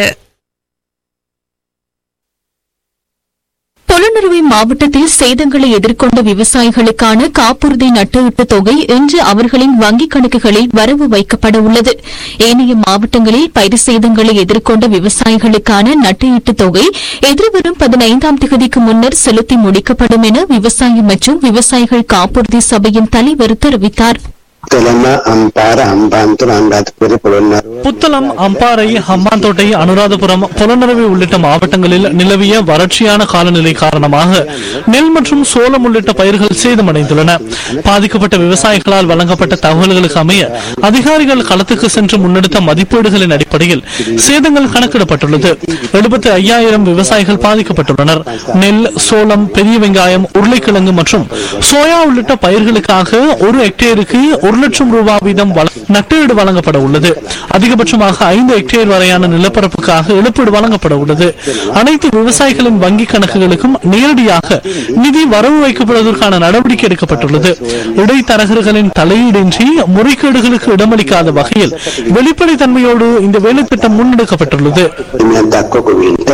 பொலனறுவை மாவட்டத்தில் சேதங்களை எதிர்கொண்ட விவசாயிகளுக்கான காப்புறுதி நட்டுவிட்டு தொகை இன்று அவர்களின் வங்கிக் கணக்குகளில் வரவு வைக்கப்பட உள்ளது ஏனைய மாவட்டங்களில் பயிர் சேதங்களை எதிர்கொண்ட விவசாயிகளுக்கான நட்டுஈட்டு தொகை எதிர்வரும் பதினைந்தாம் தேதிக்கு முன்னர் செலுத்தி முடிக்கப்படும் என விவசாய மற்றும் விவசாயிகள் காப்புறுதி சபையின் தலைவர் தெரிவித்தார் ತೆಲಮ ಅಂಪಾರ ಅಂಬಾಂತುರ ಅಂಗಾತಪುರಿ ಪೊಳನ್ನರು புத்தளம் அம்பாறை ஹம்பாந்தோட்டை அனுராதபுரம் புலனறுவை உள்ளிட்ட மாவட்டங்களில் நிலவிய வறட்சியான காலநிலை காரணமாக நெல் மற்றும் சோளம் உள்ளிட்ட பயிர்கள் சேதமடைந்துள்ளன பாதிக்கப்பட்ட விவசாயிகளால் வழங்கப்பட்ட தகவல்களுக்கு அமைய அதிகாரிகள் களத்துக்கு சென்று முன்னெடுத்த மதிப்பீடுகளின் அடிப்படையில் சேதங்கள் கணக்கிடப்பட்டுள்ளது எழுபத்தி ஐயாயிரம் விவசாயிகள் பாதிக்கப்பட்டுள்ளனர் நெல் சோளம் பெரிய வெங்காயம் உருளைக்கிழங்கு மற்றும் சோயா உள்ளிட்ட பயிர்களுக்காக ஒரு ஹெக்டேருக்கு ஒரு லட்சம் ரூபாய் வீதம் வழ- நட்டஈடு வழங்கப்பட உள்ளது அதிகபட்சமாக ஐந்து ஹெக்டேர் வரையான நிலப்பரப்புக்காக இழப்பீடு வழங்கப்பட உள்ளது அனைத்து விவசாயிகளின் வங்கி கணக்குகளுக்கும் நேரடியாக நிதி வரவு வைக்கப்படுவதற்கான நடவடிக்கை எடுக்கப்பட்டுள்ளது இடைத்தரகர்களின் தலையீடின்றி முறைகேடுகளுக்கு இடமளிக்காத வகையில் வெளிப்படைத்தன்மையோடு இந்த வேலை திட்டம் முன்னெடுக்கப்பட்டுள்ளது මෙයක් දක්ව කොවින්ට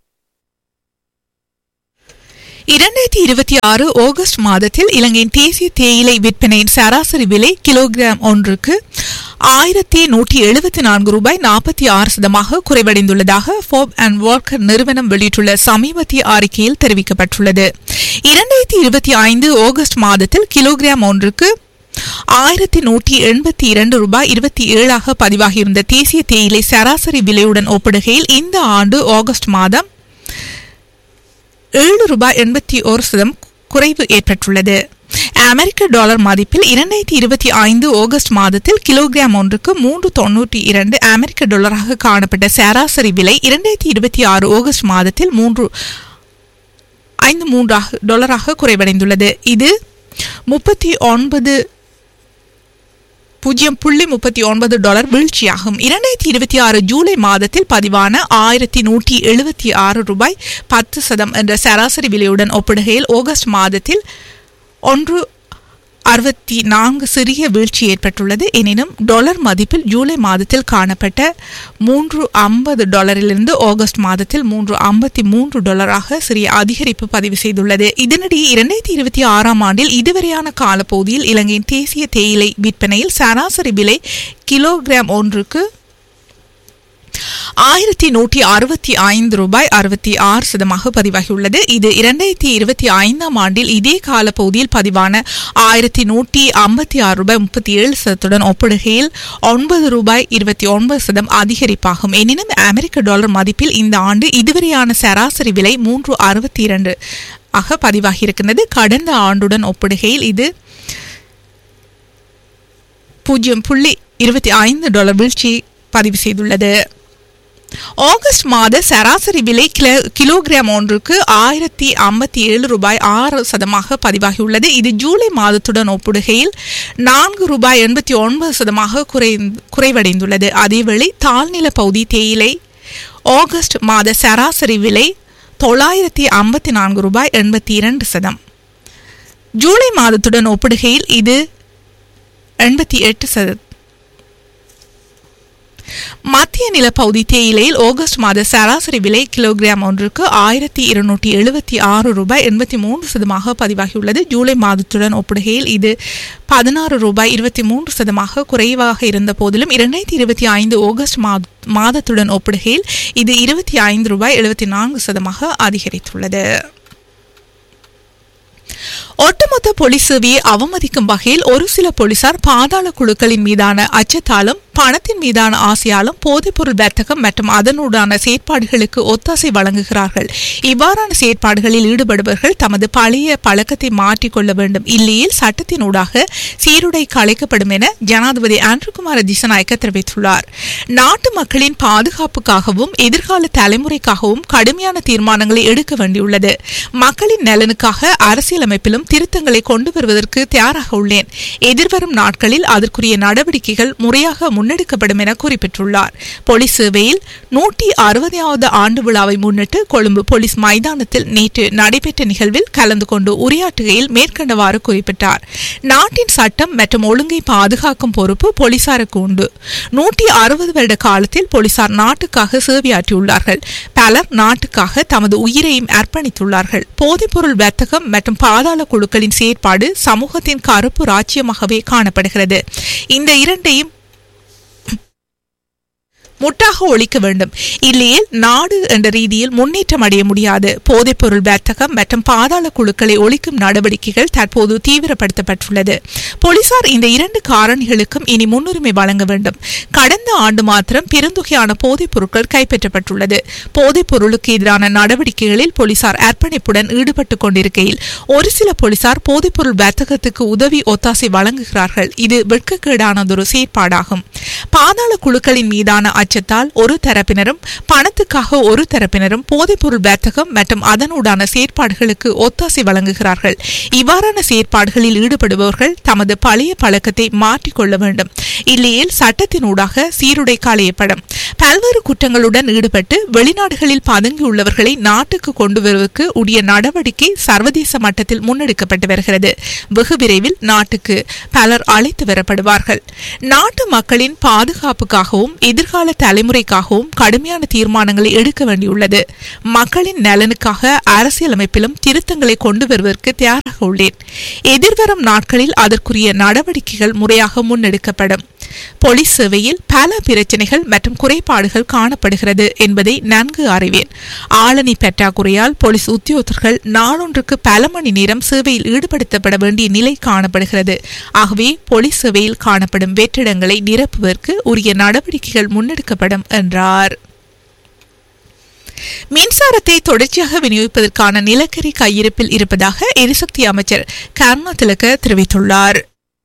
இரண்டாயிரத்தி இருபத்தி ஆறு ஆகஸ்ட் மாதத்தில் இலங்கையின் தேசிய தேயிலை விற்பனையின் சராசரி விலை கிலோகிராம் ஒன்றுக்கு ஆயிரத்தி நூற்றி எழுபத்தி நான்கு ரூபாய் நாற்பத்தி ஆறு சதமாக குறைவடைந்துள்ளதாக ஃபோப் அண்ட் வால்கர் நிறுவனம் வெளியிட்டுள்ள சமீபத்திய அறிக்கையில் தெரிவிக்கப்பட்டுள்ளது இரண்டாயிரத்தி இருபத்தி ஐந்து ஆகஸ்ட் மாதத்தில் கிலோகிராம் ஒன்றுக்கு ஆயிரத்தி நூற்றி எண்பத்தி இரண்டு ரூபாய் இருபத்தி ஏழாக பதிவாகியிருந்த தேசிய தேயிலை சராசரி விலையுடன் ஒப்பிடுகையில் இந்த ஆண்டு ஆகஸ்ட் மாதம் ஏழு ரூபாய் எண்பத்தி ஒரு சதம் குறைவு ஏற்பட்டுள்ளது அமெரிக்க டாலர் மதிப்பில் இரண்டாயிரத்தி இருபத்தி ஐந்து ஆகஸ்ட் மாதத்தில் கிலோகிராம் ஒன்றுக்கு மூன்று தொன்னூற்றி இரண்டு அமெரிக்க டாலராக காணப்பட்ட சராசரி விலை இரண்டாயிரத்தி இருபத்தி ஆறு ஆகஸ்ட் மாதத்தில் மூன்று ஐந்து மூன்றாக டாலராக குறைவடைந்துள்ளது இது முப்பத்தி ஒன்பது பூஜ்ஜியம் புள்ளி முப்பத்தி ஒன்பது டாலர் வீழ்ச்சியாகும் இரண்டாயிரத்தி இருபத்தி ஆறு ஜூலை மாதத்தில் பதிவான ஆயிரத்தி நூற்றி எழுபத்தி ஆறு ரூபாய் பத்து சதம் என்ற சராசரி விலையுடன் ஒப்பிடுகையில் ஆகஸ்ட் மாதத்தில் ஒன்று அறுபத்தி நான்கு சிறிய வீழ்ச்சி ஏற்பட்டுள்ளது எனினும் டாலர் மதிப்பில் ஜூலை மாதத்தில் காணப்பட்ட மூன்று ஐம்பது டாலரிலிருந்து ஆகஸ்ட் மாதத்தில் மூன்று ஐம்பத்தி மூன்று டாலராக சிறிய அதிகரிப்பு பதிவு செய்துள்ளது இதனிடையே இரண்டாயிரத்தி இருபத்தி ஆறாம் ஆண்டில் இதுவரையான காலப்பகுதியில் இலங்கையின் தேசிய தேயிலை விற்பனையில் சராசரி விலை கிலோகிராம் ஒன்றுக்கு ஆயிரத்தி நூற்றி அறுபத்தி ஐந்து ரூபாய் அறுபத்தி ஆறு சதமாக பதிவாகியுள்ளது இது இரண்டாயிரத்தி இருபத்தி ஐந்தாம் ஆண்டில் இதே காலப்பகுதியில் பதிவான ஆயிரத்தி நூற்றி ஐம்பத்தி ஆறு ரூபாய் முப்பத்தி ஏழு சதத்துடன் ஒப்பிடுகையில் ஒன்பது ரூபாய் இருபத்தி ஒன்பது சதம் அதிகரிப்பாகும் எனினும் அமெரிக்க டாலர் மதிப்பில் இந்த ஆண்டு இதுவரையான சராசரி விலை மூன்று அறுபத்தி இரண்டு ஆக பதிவாகியிருக்கிறது கடந்த ஆண்டுடன் ஒப்பிடுகையில் இது பூஜ்ஜியம் புள்ளி இருபத்தி ஐந்து டாலர் வீழ்ச்சி பதிவு செய்துள்ளது ஆகஸ்ட் மாத சராசரி விலை கிலோ- கிலோகிராம் ஒன்றுக்கு ஆயிரத்தி ஐம்பத்தி ஏழு ரூபாய் ஆறு சதமாக பதிவாகியுள்ளது இது ஜூலை மாதத்துடன் ஒப்பிடுகையில் நான்கு ரூபாய் எண்பத்தி ஒன்பது சதமாக குறைந்து- குறைவடைந்துள்ளது அதேவேளை தாழ்நில பகுதி தேயிலை ஆகஸ்ட் மாத சராசரி விலை தொள்ளாயிரத்தி ஐம்பத்தி நான்கு ரூபாய் எண்பத்தி இரண்டு சதம் ஜூலை மாதத்துடன் ஒப்பிடுகையில் இது எண்பத்தி எட்டு சத மத்திய நிலப்பகுதி தேயிலையில் ஆகஸ்ட் மாத சராசரி விலை கிலோகிராம் ஒன்றுக்கு ஆயிரத்தி இருநூற்றி எழுபத்தி ஆறு ரூபாய் எண்பத்தி மூன்று சதமாக பதிவாகியுள்ளது ஜூலை மாதத்துடன் ஒப்பிடுகையில் இது பதினாறு ரூபாய் இருபத்தி மூன்று சதமாக குறைவாக இருந்த போதிலும் இரண்டாயிரத்தி இருபத்தி ஐந்து ஆகஸ்ட் மாத மாதத்துடன் ஒப்பிடுகையில் இது இருபத்தி ஐந்து ரூபாய் எழுபத்தி நான்கு சதமாக அதிகரித்துள்ளது ஒட்டுமொத்த போலீஸ் சேவையை அவமதிக்கும் வகையில் ஒரு சில போலீசார் பாதாள குழுக்களின் மீதான அச்சத்தாலும் பணத்தின் மீதான ஆசையாலும் போதைப்பொருள் வர்த்தகம் மற்றும் அதனுடான செயற்பாடுகளுக்கு ஒத்தாசை வழங்குகிறார்கள் இவ்வாறான செயற்பாடுகளில் ஈடுபடுபவர்கள் தமது பழைய பழக்கத்தை மாற்றிக்கொள்ள வேண்டும் இல்லையில் சட்டத்தினூடாக சீருடை கலைக்கப்படும் என ஜனாதிபதி ஆண்ட்ருகுமார திசநாயக்க தெரிவித்துள்ளார் நாட்டு மக்களின் பாதுகாப்புக்காகவும் எதிர்கால தலைமுறைக்காகவும் கடுமையான தீர்மானங்களை எடுக்க வேண்டியுள்ளது மக்களின் நலனுக்காக அரசியலமைப்பிலும் திருத்தங்களை கொண்டு வருவதற்கு தயாராக உள்ளேன் எதிர்வரும் நாட்களில் அதற்குரிய நடவடிக்கைகள் முறையாக முன்னெடுக்கப்படும் என குறிப்பிட்டுள்ளார் போலீஸ் சேவையில் நூற்றி அறுபதாவது ஆண்டு விழாவை முன்னிட்டு கொழும்பு போலீஸ் மைதானத்தில் நேற்று நடைபெற்ற நிகழ்வில் கலந்து கொண்டு உரையாற்றுகையில் மேற்கண்டவாறு குறிப்பிட்டார் நாட்டின் சட்டம் மற்றும் ஒழுங்கை பாதுகாக்கும் பொறுப்பு போலீசாருக்கு உண்டு நூற்றி அறுபது வருட காலத்தில் போலீசார் நாட்டுக்காக சேவையாற்றியுள்ளார்கள் பலர் நாட்டுக்காக தமது உயிரையும் அர்ப்பணித்துள்ளார்கள் போதைப்பொருள் வர்த்தகம் மற்றும் பாதாள குழுக்களின் செயற்பாடு சமூகத்தின் கருப்பு ராஜ்யமாகவே காணப்படுகிறது இந்த இரண்டையும் முட்டாக ஒழிக்க வேண்டும் இல்லையே நாடு என்ற ரீதியில் முன்னேற்றம் அடைய முடியாது போதைப்பொருள் வர்த்தகம் மற்றும் பாதாள குழுக்களை ஒழிக்கும் நடவடிக்கைகள் தற்போது தீவிரப்படுத்தப்பட்டுள்ளது போலீசார் இந்த இரண்டு காரணிகளுக்கும் இனி முன்னுரிமை வழங்க வேண்டும் கடந்த ஆண்டு மாத்திரம் பெருந்தொகையான போதைப் பொருட்கள் கைப்பற்றப்பட்டுள்ளது போதைப் பொருளுக்கு எதிரான நடவடிக்கைகளில் போலீசார் அர்ப்பணிப்புடன் ஈடுபட்டுக் கொண்டிருக்கையில் ஒரு சில போலீசார் போதைப்பொருள் வர்த்தகத்துக்கு உதவி ஒத்தாசை வழங்குகிறார்கள் இது வெட்கக்கேடானதொரு செயற்பாடாகும் பாதாள குழுக்களின் மீதான அச்சத்தால் ஒரு தரப்பினரும் பணத்துக்காக ஒரு தரப்பினரும் போதைப்பொருள் வர்த்தகம் மற்றும் அதனூடான செயற்பாடுகளுக்கு ஒத்தாசை வழங்குகிறார்கள் இவ்வாறான செயற்பாடுகளில் ஈடுபடுபவர்கள் தமது பழைய பழக்கத்தை மாற்றிக்கொள்ள வேண்டும் இல்லையேல் சட்டத்தினூடாக சீருடை காலையப்படும் பல்வேறு குற்றங்களுடன் ஈடுபட்டு வெளிநாடுகளில் பதுங்கியுள்ளவர்களை நாட்டுக்கு கொண்டு வருவதற்கு உரிய நடவடிக்கை சர்வதேச மட்டத்தில் முன்னெடுக்கப்பட்டு வருகிறது வெகு விரைவில் நாட்டுக்கு பலர் அழைத்து வரப்படுவார்கள் நாட்டு மக்களின் பாதுகாப்புக்காகவும் எதிர்கால தலைமுறைக்காகவும் கடுமையான தீர்மானங்களை எடுக்க வேண்டியுள்ளது மக்களின் நலனுக்காக அரசியலமைப்பிலும் திருத்தங்களை கொண்டு வருவதற்கு தயாராக உள்ளேன் எதிர்வரும் நாட்களில் அதற்குரிய நடவடிக்கைகள் முறையாக முன்னெடுக்கப்படும் போலீஸ் சேவையில் பல பிரச்சனைகள் மற்றும் குறைபாடுகள் காணப்படுகிறது என்பதை நன்கு அறிவேன் ஆளணி பற்றாக்குறையால் போலீஸ் உத்தியோகத்தர்கள் நாளொன்றுக்கு பல மணி நேரம் சேவையில் ஈடுபடுத்தப்பட வேண்டிய நிலை காணப்படுகிறது ஆகவே போலீஸ் சேவையில் காணப்படும் வெற்றிடங்களை நிரப்புவதற்கு உரிய நடவடிக்கைகள் முன்னெடுக்கப்படும் என்றார் மின்சாரத்தை தொடர்ச்சியாக விநியோகிப்பதற்கான நிலக்கரி கையிருப்பில் இருப்பதாக எரிசக்தி அமைச்சர் கருணா திலக தெரிவித்துள்ளார்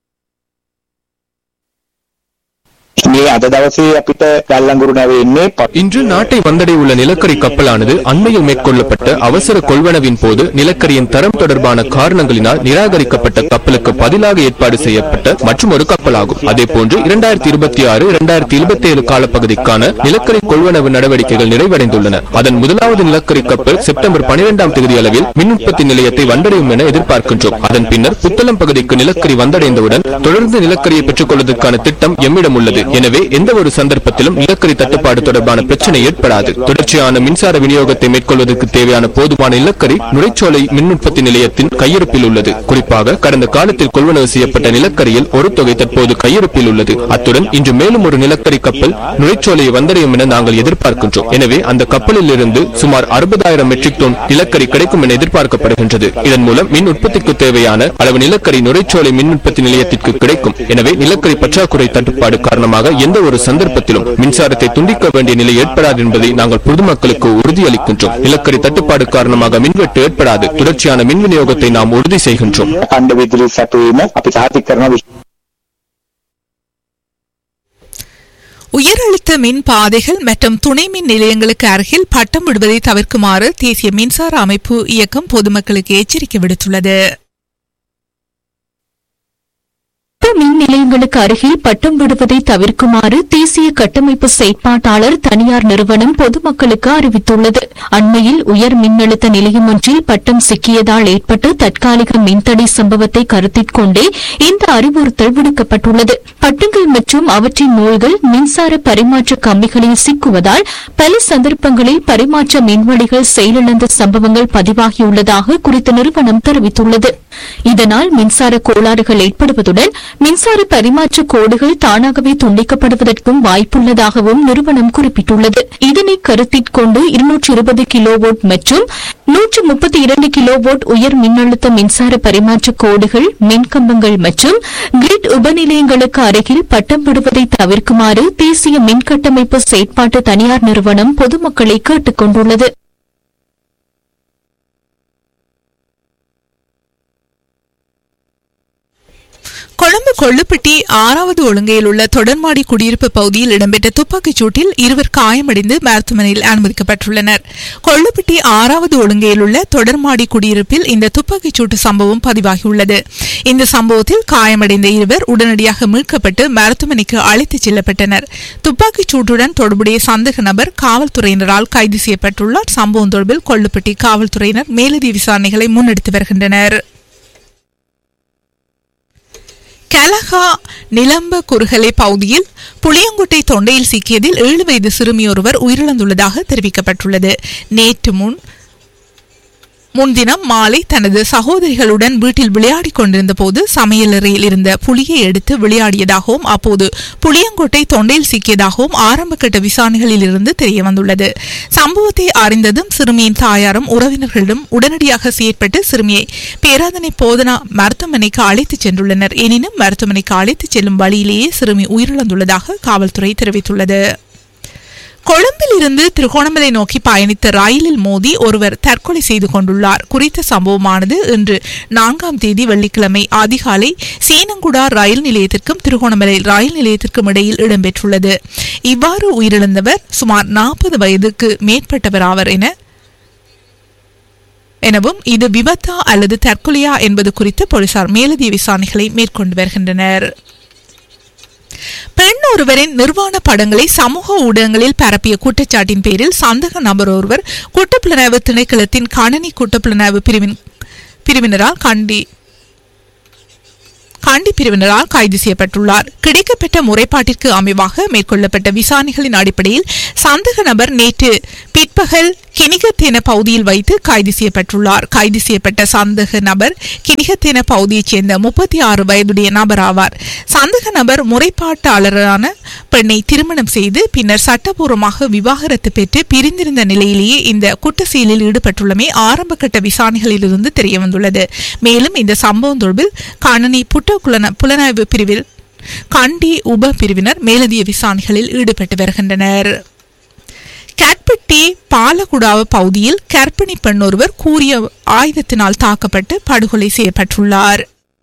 මේ අද දවසේ අපිට ගල්ලංගුරු නැවේ ඉන්නේ ප- இன்று நாட்டை வந்தடையுள்ள நிலக்கரி கப்பலானது அண்மையில் மேற்கொள்ளப்பட்ட அவசர கொள்வனவின் போது நிலக்கரியின் தரம் தொடர்பான காரணங்களினால் நிராகரிக்கப்பட்ட கப்பலுக்கு பதிலாக ஏற்பாடு செய்யப்பட்ட மற்றும் ஒரு கப்பலாகும் அதேபோன்று இரண்டாயிரத்தி இருபத்தி ஆறு இரண்டாயிரத்தி இருபத்தி ஏழு காலப்பகுதிக்கான நிலக்கரி கொள்வனவு நடவடிக்கைகள் நிறைவடைந்துள்ளன அதன் முதலாவது நிலக்கரி கப்பல் செப்டம்பர் பனிரெண்டாம் தேதி அளவில் மின் உற்பத்தி நிலையத்தை வந்தடையும் என எதிர்பார்க்கின்றோம் அதன் பின்னர் புத்தளம் பகுதிக்கு நிலக்கரி வந்தடைந்தவுடன் தொடர்ந்து நிலக்கரியை பெற்றுக் கொள்வதற்கான திட்டம் எம்மிடம் உள்ளது எனவே எந்த ஒரு சந்தர்ப்பத்திலும் நிலக்கரி தட்டுப்பாடு தொடர்பான பிரச்சனை ஏற்படாது தொடர்ச்சியான மின்சார விநியோகத்தை மேற்கொள்வதற்கு தேவையான போதுமான நிலக்கரி நுரைச்சோலை மின் உற்பத்தி நிலையத்தின் கையிருப்பில் உள்ளது குறிப்பாக கடந்த காலத்தில் கொள்வனவு செய்யப்பட்ட நிலக்கரியில் ஒரு தொகை தற்போது கையிருப்பில் உள்ளது அத்துடன் இன்று மேலும் ஒரு நிலக்கரி கப்பல் நுரைச்சோலையை வந்தடையும் என நாங்கள் எதிர்பார்க்கின்றோம் எனவே அந்த கப்பலில் இருந்து சுமார் அறுபதாயிரம் மெட்ரிக் டன் நிலக்கரி கிடைக்கும் என எதிர்பார்க்கப்படுகின்றது இதன் மூலம் மின் உற்பத்திக்கு தேவையான அளவு நிலக்கரி நுரைச்சோலை மின் உற்பத்தி நிலையத்திற்கு கிடைக்கும் எனவே நிலக்கரி பற்றாக்குறை தட்டுப்பாடு காரணமாக எந்த ஒரு சந்தர்ப்பத்திலும் மின்சாரத்தை துண்டிக்க வேண்டிய நிலை ஏற்படாது என்பதை நாங்கள் பொதுமக்களுக்கு உறுதியளிக்கின்றோம் நிலக்கரி தட்டுப்பாடு காரணமாக மின்வெட்டு ஏற்படாது தொடர்ச்சியான மின் விநியோகத்தை நாம் உறுதி செய்கின்றோம் කණ්ඩ විදුලි සැපවීම අපි සාතික කරන உயரழுத்த மின் பாதைகள் மற்றும் துணை மின் நிலையங்களுக்கு அருகில் பட்டம் விடுவதை தவிர்க்குமாறு தேசிய மின்சார அமைப்பு இயக்கம் பொதுமக்களுக்கு எச்சரிக்கை விடுத்துள்ளது மின் நிலையங்களுக்கு அருகில் பட்டம் விடுவதை தவிர்க்குமாறு தேசிய கட்டமைப்பு செயற்பாட்டாளர் தனியார் நிறுவனம் பொதுமக்களுக்கு அறிவித்துள்ளது அண்மையில் உயர் மின்னழுத்த நிலையம் ஒன்றில் பட்டம் சிக்கியதால் ஏற்பட்ட தற்காலிக மின்தடை சம்பவத்தை கருத்தில் கொண்டே இந்த அறிவுறுத்தல் விடுக்கப்பட்டுள்ளது பட்டங்கள் மற்றும் அவற்றின் நூல்கள் மின்சார பரிமாற்ற கம்பிகளில் சிக்குவதால் பல சந்தர்ப்பங்களில் பரிமாற்ற மின்வழிகள் செயலிழந்த சம்பவங்கள் பதிவாகியுள்ளதாக குறித்த நிறுவனம் தெரிவித்துள்ளது இதனால் மின்சார கோளாறுகள் ஏற்படுவதுடன் மின்சார பரிமாற்ற கோடுகள் தானாகவே துண்டிக்கப்படுவதற்கும் வாய்ப்புள்ளதாகவும் நிறுவனம் குறிப்பிட்டுள்ளது இதனை கருத்தில் கொண்டு இருநூற்றி இருபது கிலோவோட் மற்றும் நூற்று முப்பத்தி இரண்டு கிலோவோட் உயர் மின்னழுத்த மின்சார பரிமாற்ற கோடுகள் மின்கம்பங்கள் மற்றும் கிரிட் உபநிலையங்களுக்கு அருகில் பட்டம் விடுவதை தவிர்க்குமாறு தேசிய மின்கட்டமைப்பு செயற்பாட்டு தனியார் நிறுவனம் பொதுமக்களை கேட்டுக் கொண்டுள்ளது கொழும்பு கொள்ளுப்பட்டி ஆறாவது ஒழுங்கையில் உள்ள தொடர்மாடி குடியிருப்பு பகுதியில் இடம்பெற்ற துப்பாக்கிச் சூட்டில் இருவர் காயமடைந்து மருத்துவமனையில் அனுமதிக்கப்பட்டுள்ளனர் கொள்ளுப்பட்டி ஆறாவது ஒழுங்கையில் உள்ள தொடர்மாடி குடியிருப்பில் இந்த துப்பாக்கிச் சூட்டு சம்பவம் பதிவாகியுள்ளது இந்த சம்பவத்தில் காயமடைந்த இருவர் உடனடியாக மீட்கப்பட்டு மருத்துவமனைக்கு அழைத்துச் செல்லப்பட்டனர் துப்பாக்கிச் சூட்டுடன் தொடர்புடைய சந்தேக நபர் காவல்துறையினரால் கைது செய்யப்பட்டுள்ளார் சம்பவம் தொடர்பில் கொள்ளுப்பட்டி காவல்துறையினர் மேலதிக விசாரணைகளை முன்னெடுத்து வருகின்றனர் கலகா நிலம்ப குறுகலை பகுதியில் புளியங்குட்டை தொண்டையில் சிக்கியதில் ஏழு வயது சிறுமியொருவர் உயிரிழந்துள்ளதாக தெரிவிக்கப்பட்டுள்ளது நேற்று முன் முன்தினம் மாலை தனது சகோதரிகளுடன் வீட்டில் விளையாடிக் கொண்டிருந்த போது சமையலறையில் இருந்த புலியை எடுத்து விளையாடியதாகவும் அப்போது புளியங்கொட்டை தொண்டையில் சிக்கியதாகவும் ஆரம்பகட்ட விசாரணைகளில் இருந்து தெரிய வந்துள்ளது சம்பவத்தை அறிந்ததும் சிறுமியின் தாயாரும் உறவினர்களிடம் உடனடியாக செயற்பட்டு சிறுமியை பேராதனை போதனா மருத்துவமனைக்கு அழைத்துச் சென்றுள்ளனர் எனினும் மருத்துவமனைக்கு அழைத்துச் செல்லும் வழியிலேயே சிறுமி உயிரிழந்துள்ளதாக காவல்துறை தெரிவித்துள்ளது கொழும்பில் இருந்து திருகோணமலை நோக்கி பயணித்த ரயிலில் மோதி ஒருவர் தற்கொலை செய்து கொண்டுள்ளார் குறித்த சம்பவமானது இன்று நான்காம் தேதி வெள்ளிக்கிழமை அதிகாலை சீனங்குடா ரயில் நிலையத்திற்கும் திருகோணமலை ரயில் நிலையத்திற்கும் இடையில் இடம்பெற்றுள்ளது இவ்வாறு உயிரிழந்தவர் சுமார் நாற்பது வயதுக்கு மேற்பட்டவர் ஆவர் என எனவும் இது விபத்தா அல்லது தற்கொலையா என்பது குறித்து போலீசார் மேலதிக விசாரணைகளை மேற்கொண்டு வருகின்றனர் பெண் ஒருவரின் நிர்வாண படங்களை சமூக ஊடகங்களில் பரப்பிய குற்றச்சாட்டின் பேரில் சந்தக நபர் ஒருவர் குற்றப்புலனாய்வு திணைக்களத்தின் கணனி குற்றப்புலனாய்வு பிரிவின் பிரிவினரால் கண்டி கண்டி பிரிவினரால் கைது செய்யப்பட்டுள்ளார் கிடைக்கப்பட்ட முறைப்பாட்டிற்கு அமைவாக மேற்கொள்ளப்பட்ட விசாரணைகளின் அடிப்படையில் சந்தக நபர் நேற்று பிற்பகல் கிணிகத்தேன பகுதியில் வைத்து கைது செய்யப்பட்டுள்ளார் கைது செய்யப்பட்ட சந்தக நபர் கிணிகத்தேன பகுதியைச் சேர்ந்த முப்பத்தி ஆறு வயதுடைய நபர் ஆவார் சந்தக நபர் முறைப்பாட்டாளரான பெண்ணை திருமணம் செய்து பின்னர் சட்டபூர்வமாக விவாகரத்து பெற்று பிரிந்திருந்த நிலையிலேயே இந்த குற்ற செயலில் ஈடுபட்டுள்ளமை ஆரம்பகட்ட விசாரணைகளிலிருந்து தெரியவந்துள்ளது மேலும் இந்த சம்பவம் தொடர்பில் கணனி புட்ட புலனாய்வு பிரிவில் கண்டி உப பிரிவினர் மேலதிக விசாரணைகளில் ஈடுபட்டு வருகின்றனர் கேட்பட்டி பாலகுடாவ பகுதியில் கர்ப்பிணி பெண் ஒருவர் கூறிய ஆயுதத்தினால் தாக்கப்பட்டு படுகொலை செய்யப்பட்டுள்ளார்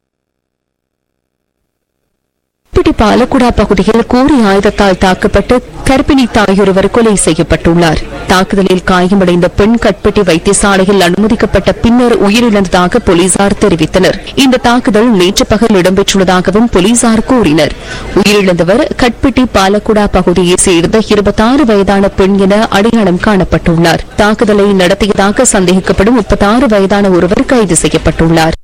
பிடி பாலக்குடா பகுதியில் கூறி ஆயுதத்தால் தாக்கப்பட்டு கர்ப்பிணி தாயொருவர் கொலை செய்யப்பட்டுள்ளார் தாக்குதலில் காயமடைந்த பெண் கட்பெட்டி வைத்தியசாலையில் அனுமதிக்கப்பட்ட பின்னர் உயிரிழந்ததாக போலீசார் தெரிவித்தனர் இந்த தாக்குதல் நேற்று பகல் இடம்பெற்றுள்ளதாகவும் போலீசார் கூறினர் உயிரிழந்தவர் கட்பெட்டி பாலக்குடா பகுதியைச் சேர்ந்த இருபத்தாறு வயதான பெண் என அடையாளம் காணப்பட்டுள்ளார் தாக்குதலை நடத்தியதாக சந்தேகிக்கப்படும் முப்பத்தாறு வயதான ஒருவர் கைது செய்யப்பட்டுள்ளார்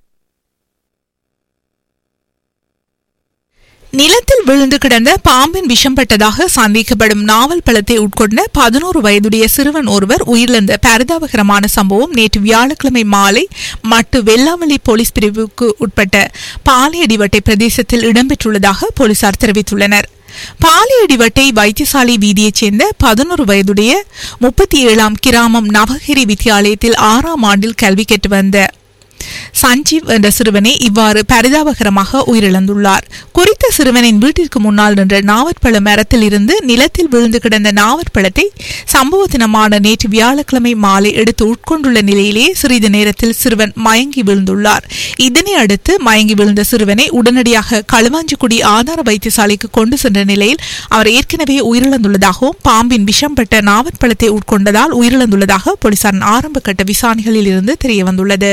நிலத்தில் விழுந்து கிடந்த பாம்பின் விஷம் பட்டதாக சந்தேகிக்கப்படும் நாவல் பழத்தை உட்கொண்ட பதினோரு வயதுடைய சிறுவன் ஒருவர் உயிரிழந்த பரிதாபகரமான சம்பவம் நேற்று வியாழக்கிழமை மாலை மட்டு வெள்ளாவளி போலீஸ் பிரிவுக்கு உட்பட்ட பாலையடிவட்டை பிரதேசத்தில் இடம்பெற்றுள்ளதாக போலீசார் தெரிவித்துள்ளனர் பாலியடிவட்டை வைத்தியசாலை வீதியைச் சேர்ந்த பதினோரு வயதுடைய முப்பத்தி ஏழாம் கிராமம் நவகிரி வித்தியாலயத்தில் ஆறாம் ஆண்டில் கல்வி கற்று வந்த சஞ்சீவ் என்ற சிறுவனே இவ்வாறு பரிதாபகரமாக உயிரிழந்துள்ளார் குறித்த சிறுவனின் வீட்டிற்கு முன்னால் நின்ற நாவற்பழ மரத்தில் இருந்து நிலத்தில் விழுந்து கிடந்த நாவற்பழத்தை சம்பவ தினமான நேற்று வியாழக்கிழமை மாலை எடுத்து உட்கொண்டுள்ள நிலையிலே சிறிது நேரத்தில் சிறுவன் மயங்கி விழுந்துள்ளார் இதனை அடுத்து மயங்கி விழுந்த சிறுவனை உடனடியாக களுவாஞ்சிக்குடி ஆதார வைத்தியசாலைக்கு கொண்டு சென்ற நிலையில் அவர் ஏற்கனவே உயிரிழந்துள்ளதாகவும் பாம்பின் விஷம் பட்ட நாவற்பழத்தை உட்கொண்டதால் உயிரிழந்துள்ளதாக போலீசாரின் ஆரம்ப கட்ட விசாரணைகளில் இருந்து தெரியவந்துள்ளது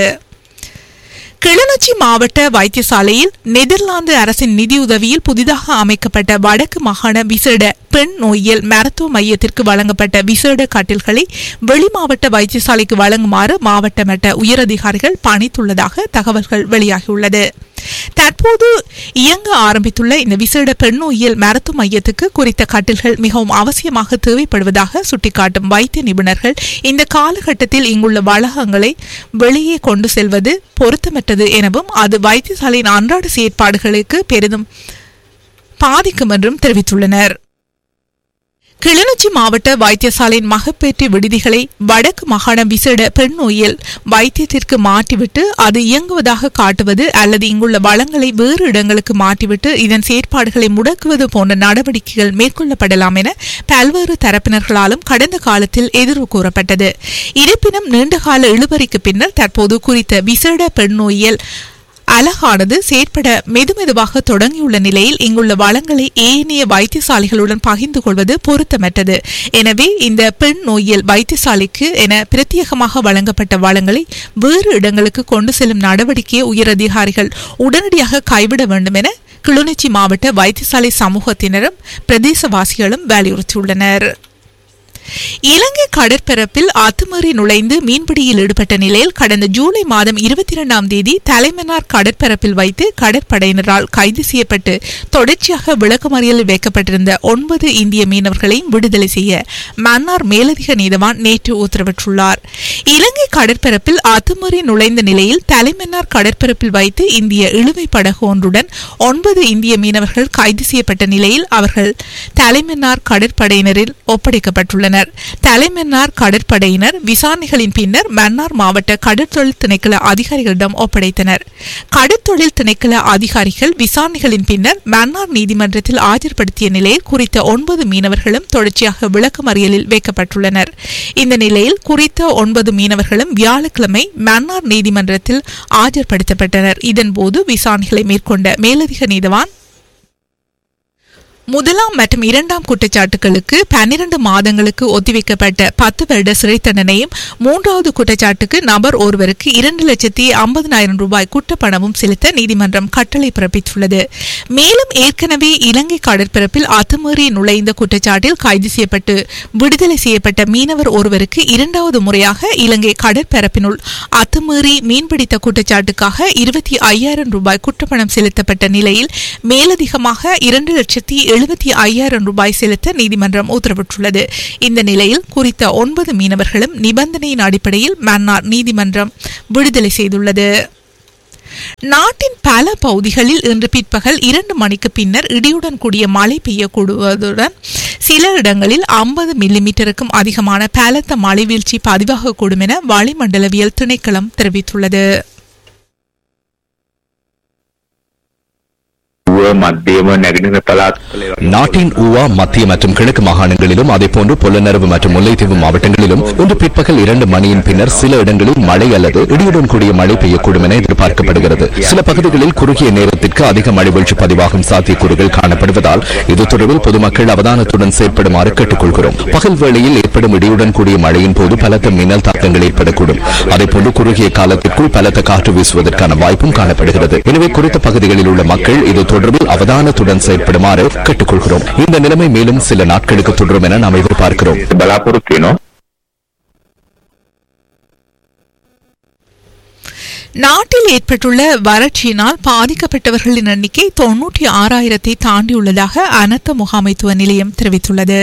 கிளிநொச்சி மாவட்ட வைத்தியசாலையில் நெதர்லாந்து அரசின் நிதியுதவியில் புதிதாக அமைக்கப்பட்ட வடக்கு மாகாண விசேட பெண் நோயியல் மருத்துவ மையத்திற்கு வழங்கப்பட்ட விசேட கட்டில்களை வெளி மாவட்ட வைத்தியசாலைக்கு வழங்குமாறு மாவட்ட மட்ட உயரதிகாரிகள் பணித்துள்ளதாக தகவல்கள் வெளியாகியுள்ளது தற்போது இயங்க ஆரம்பித்துள்ள இந்த விசேட பெண் நோயியல் மருத்துவ மையத்துக்கு குறித்த கட்டில்கள் மிகவும் அவசியமாக தேவைப்படுவதாக சுட்டிக்காட்டும் வைத்திய நிபுணர்கள் இந்த காலகட்டத்தில் இங்குள்ள வளாகங்களை வெளியே கொண்டு செல்வது பொருத்தமற்றது எனவும் அது வைத்தியசாலையின் அன்றாட செயற்பாடுகளுக்கு பெரிதும் பாதிக்கும் என்றும் தெரிவித்துள்ளனர் கிளிநொச்சி மாவட்ட வைத்தியசாலையின் மகப்பேற்று விடுதிகளை வடக்கு மாகாண விசேட பெண் நோயில் வைத்தியத்திற்கு மாற்றிவிட்டு அது இயங்குவதாக காட்டுவது அல்லது இங்குள்ள வளங்களை வேறு இடங்களுக்கு மாற்றிவிட்டு இதன் செயற்பாடுகளை முடக்குவது போன்ற நடவடிக்கைகள் மேற்கொள்ளப்படலாம் என பல்வேறு தரப்பினர்களாலும் கடந்த காலத்தில் எதிர்வு கூறப்பட்டது இருப்பினும் நீண்டகால இழுபறிக்கு பின்னர் தற்போது குறித்த விசேட பெண் நோயியல் அழகானது செயற்பட மெதுமெதுவாக தொடங்கியுள்ள நிலையில் இங்குள்ள வளங்களை ஏனைய வைத்தியசாலைகளுடன் பகிர்ந்து கொள்வது பொருத்தமற்றது எனவே இந்த பெண் நோயியல் வைத்தியசாலைக்கு என பிரத்யேகமாக வழங்கப்பட்ட வளங்களை வேறு இடங்களுக்கு கொண்டு செல்லும் நடவடிக்கையை உயரதிகாரிகள் உடனடியாக கைவிட வேண்டும் என கிளிநொச்சி மாவட்ட வைத்தியசாலை சமூகத்தினரும் பிரதேசவாசிகளும் வலியுறுத்தியுள்ளனர் இலங்கை கடற்பரப்பில் அத்துமீறி நுழைந்து மீன்பிடியில் ஈடுபட்ட நிலையில் கடந்த ஜூலை மாதம் இருபத்தி இரண்டாம் தேதி தலைமன்னார் கடற்பரப்பில் வைத்து கடற்படையினரால் கைது செய்யப்பட்டு தொடர்ச்சியாக விளக்கமறியலில் வைக்கப்பட்டிருந்த ஒன்பது இந்திய மீனவர்களையும் விடுதலை செய்ய மன்னார் மேலதிக நீதவான் நேற்று உத்தரவிட்டுள்ளார் இலங்கை கடற்பரப்பில் அத்துமீறி நுழைந்த நிலையில் தலைமன்னார் கடற்பரப்பில் வைத்து இந்திய இழுவை படகு ஒன்றுடன் ஒன்பது இந்திய மீனவர்கள் கைது செய்யப்பட்ட நிலையில் அவர்கள் தலைமன்னார் கடற்படையினரில் ஒப்படைக்கப்பட்டுள்ளனர் செய்துள்ளனர் தலைமன்னார் கடற்படையினர் விசாரணைகளின் பின்னர் மன்னார் மாவட்ட கடற்தொழில் திணைக்கள அதிகாரிகளிடம் ஒப்படைத்தனர் கடற்தொழில் திணைக்கள அதிகாரிகள் விசாரணைகளின் பின்னர் மன்னார் நீதிமன்றத்தில் ஆஜர்படுத்திய நிலையில் குறித்த ஒன்பது மீனவர்களும் தொடர்ச்சியாக விளக்கமறியலில் வைக்கப்பட்டுள்ளனர் இந்த நிலையில் குறித்த ஒன்பது மீனவர்களும் வியாழக்கிழமை மன்னார் நீதிமன்றத்தில் ஆஜர்படுத்தப்பட்டனர் இதன்போது விசாரணைகளை மேற்கொண்ட மேலதிக நீதவான் முதலாம் மற்றும் இரண்டாம் குற்றச்சாட்டுகளுக்கு பன்னிரண்டு மாதங்களுக்கு ஒத்திவைக்கப்பட்ட பத்து வருட சிறை தண்டனையும் மூன்றாவது குற்றச்சாட்டுக்கு நபர் ஒருவருக்கு இரண்டு லட்சத்தி ஐம்பதனாயிரம் ரூபாய் குற்றப்பணமும் செலுத்த நீதிமன்றம் கட்டளை பிறப்பித்துள்ளது மேலும் ஏற்கனவே இலங்கை கடற்பரப்பில் அத்துமீறி நுழைந்த குற்றச்சாட்டில் கைது செய்யப்பட்டு விடுதலை செய்யப்பட்ட மீனவர் ஒருவருக்கு இரண்டாவது முறையாக இலங்கை கடற்பரப்பினுள் அத்துமீறி மீன்பிடித்த குற்றச்சாட்டுக்காக இருபத்தி ஐயாயிரம் ரூபாய் குற்றப்பணம் செலுத்தப்பட்ட நிலையில் மேலதிகமாக இரண்டு லட்சத்தி எழுபத்தி ஐயாயிரம் ரூபாய் செலுத்த நீதிமன்றம் உத்தரவிட்டுள்ளது இந்த நிலையில் குறித்த ஒன்பது மீனவர்களும் நிபந்தனையின் அடிப்படையில் மன்னார் நீதிமன்றம் விடுதலை செய்துள்ளது நாட்டின் பல பகுதிகளில் இன்று பிற்பகல் இரண்டு மணிக்கு பின்னர் இடியுடன் கூடிய மழை பெய்யக்கூடுவதுடன் சில இடங்களில் ஐம்பது மில்லிமீட்டருக்கும் அதிகமான பலத்த மழை வீழ்ச்சி பதிவாகக்கூடும் என வளிமண்டலவியல் திணைக்களம் தெரிவித்துள்ளது மத்தியம நெகடின பலாத் நாட்டின் ஊவா மத்திய மற்றும் கிழக்கு மாகாணங்களிலும் அதேபோன்று பொல்லநரவு மற்றும் முல்லைத்தீவு மாவட்டங்களிலும் இன்று பிற்பகல் இரண்டு மணியின் பின்னர் சில இடங்களில் மழை அல்லது இடியுடன் கூடிய மழை பெய்யக்கூடும் என எதிர்பார்க்கப்படுகிறது சில பகுதிகளில் குறுகிய நேரத்திற்கு அதிக மழை வீழ்ச்சி பதிவாகும் சாத்தியக்கூறுகள் காணப்படுவதால் இது தொடர்பில் பொதுமக்கள் அவதானத்துடன் செயற்படுமாறு கேட்டுக்கொள்கிறோம் பகல் வேளையில் ஏற்படும் இடியுடன் கூடிய மழையின் போது பலத்த மின்னல் தாக்கங்கள் ஏற்படக்கூடும் அதேபோன்று குறுகிய காலத்திற்குள் பலத்த காற்று வீசுவதற்கான வாய்ப்பும் காணப்படுகிறது எனவே குறித்த பகுதிகளில் உள்ள மக்கள் இது தொடர்பில் அவதானத்துடன் செயற்படுமாறு கேட்டுக்கொள்கிறோம் இந்த நிலைமை மேலும் சில நாட்களுக்கு தொடரும் என நாம் எதிர்பார்க்கிறோம் බලාපොරොත්තු වෙනවා நாட்டில் ஏற்பட்டுள்ள வறட்சியினால் பாதிக்கப்பட்டவர்களின் எண்ணிக்கை தொன்னூற்றி ஆறாயிரத்தை தாண்டியுள்ளதாக அனர்த்த முகாமைத்துவ நிலையம் தெரிவித்துள்ளது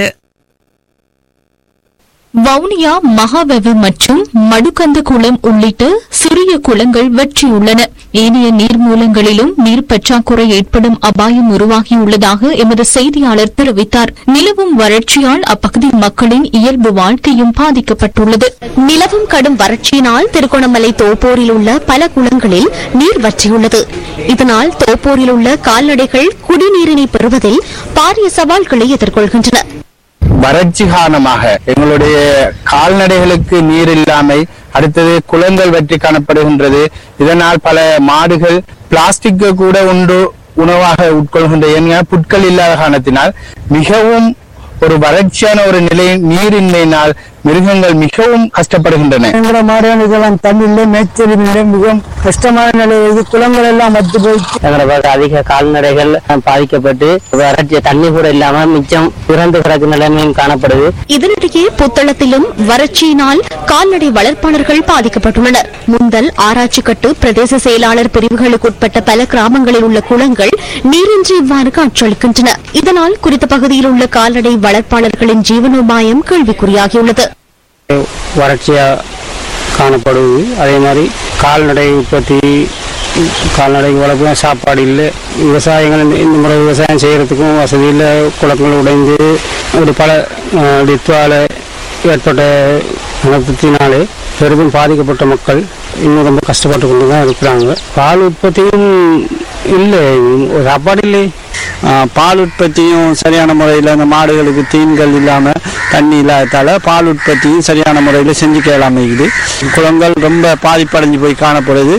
வவுனியா மகாவெவு மற்றும் மடுக்கந்த குளம் உள்ளிட்ட சிறிய குளங்கள் வற்றியுள்ளன ஏனைய நீர்மூலங்களிலும் நீர் பற்றாக்குறை ஏற்படும் அபாயம் உருவாகியுள்ளதாக எமது செய்தியாளர் தெரிவித்தார் நிலவும் வறட்சியால் அப்பகுதி மக்களின் இயல்பு வாழ்க்கையும் பாதிக்கப்பட்டுள்ளது நிலவும் கடும் வறட்சியினால் திருகோணமலை தோப்பூரில் உள்ள பல குளங்களில் நீர் வற்றியுள்ளது இதனால் தோப்பூரில் உள்ள கால்நடைகள் குடிநீரினை பெறுவதில் பாரிய சவால்களை எதிர்கொள்கின்றன வறட்சி காரணமாக எங்களுடைய கால்நடைகளுக்கு நீர் இல்லாமை அடுத்தது குளங்கள் வற்றி காணப்படுகின்றது இதனால் பல மாடுகள் பிளாஸ்டிக் கூட உண்டு உணவாக உட்கொள்கின்ற ஏன்னா புட்கள் இல்லாத காரணத்தினால் மிகவும் ஒரு வறட்சியான ஒரு நிலை நீரின்மையினால் மிருகங்கள் மிகவும் கஷ்டப்படுகின்றன எங்களோட மாடுகள் இதெல்லாம் தண்ணியில மேய்ச்சல் இல்லை மிகவும் கஷ்டமான நிலை இது குளங்கள் எல்லாம் வத்து போயிடுச்சு எங்களோட அதிக கால்நடைகள் பாதிக்கப்பட்டு வறட்சி தண்ணி கூட இல்லாம மிச்சம் இறந்து கிடக்கும் நிலைமையும் காணப்படுது இதனிடையே புத்தளத்திலும் வறட்சியினால் கால்நடை வளர்ப்பாளர்கள் பாதிக்கப்பட்டுள்ளனர் முந்தல் ஆராய்ச்சிக்கட்டு பிரதேச செயலாளர் பிரிவுகளுக்குட்பட்ட பல கிராமங்களில் உள்ள குளங்கள் நீரின்றி இவ்வாறு காட்சியளிக்கின்றன இதனால் குறித்த பகுதியில் உள்ள கால்நடை வளர்ப்பாளர்களின் ஜீவனோபாயம் கேள்விக்குறியாகியுள்ளது வறட்சியா காணப்படுது அதே மாதிரி கால்நடை உற்பத்தி கால்நடை வளர்ப்பு சாப்பாடு இல்லை விவசாயங்கள் இந்த- இந்த முறை விவசாயம் செய்யறதுக்கும் வசதி இல்லை குளங்கள் உடைந்து இப்படி பல லித்வால ஏற்பட்ட அனர்த்தத்தினாலே பெரிதும் பாதிக்கப்பட்ட மக்கள் இன்னும் ரொம்ப கஷ்டப்பட்டு கொண்டு தான் இருக்கிறாங்க பால் உற்பத்தியும் இல்லை சாப்பாடு இல்லை ஆ, பால் உற்பத்தியும் சரியான முறையில் அந்த மாடுகளுக்கு தீன்கள் இல்லாமல் தண்ணி இல்லாததால பால் உற்பத்தியும் சரியான முறையில் செஞ்சுக்க இல்லாமல் இருக்குது குளங்கள் ரொம்ப பாதிப்படைஞ்சு போய் காணப்படுது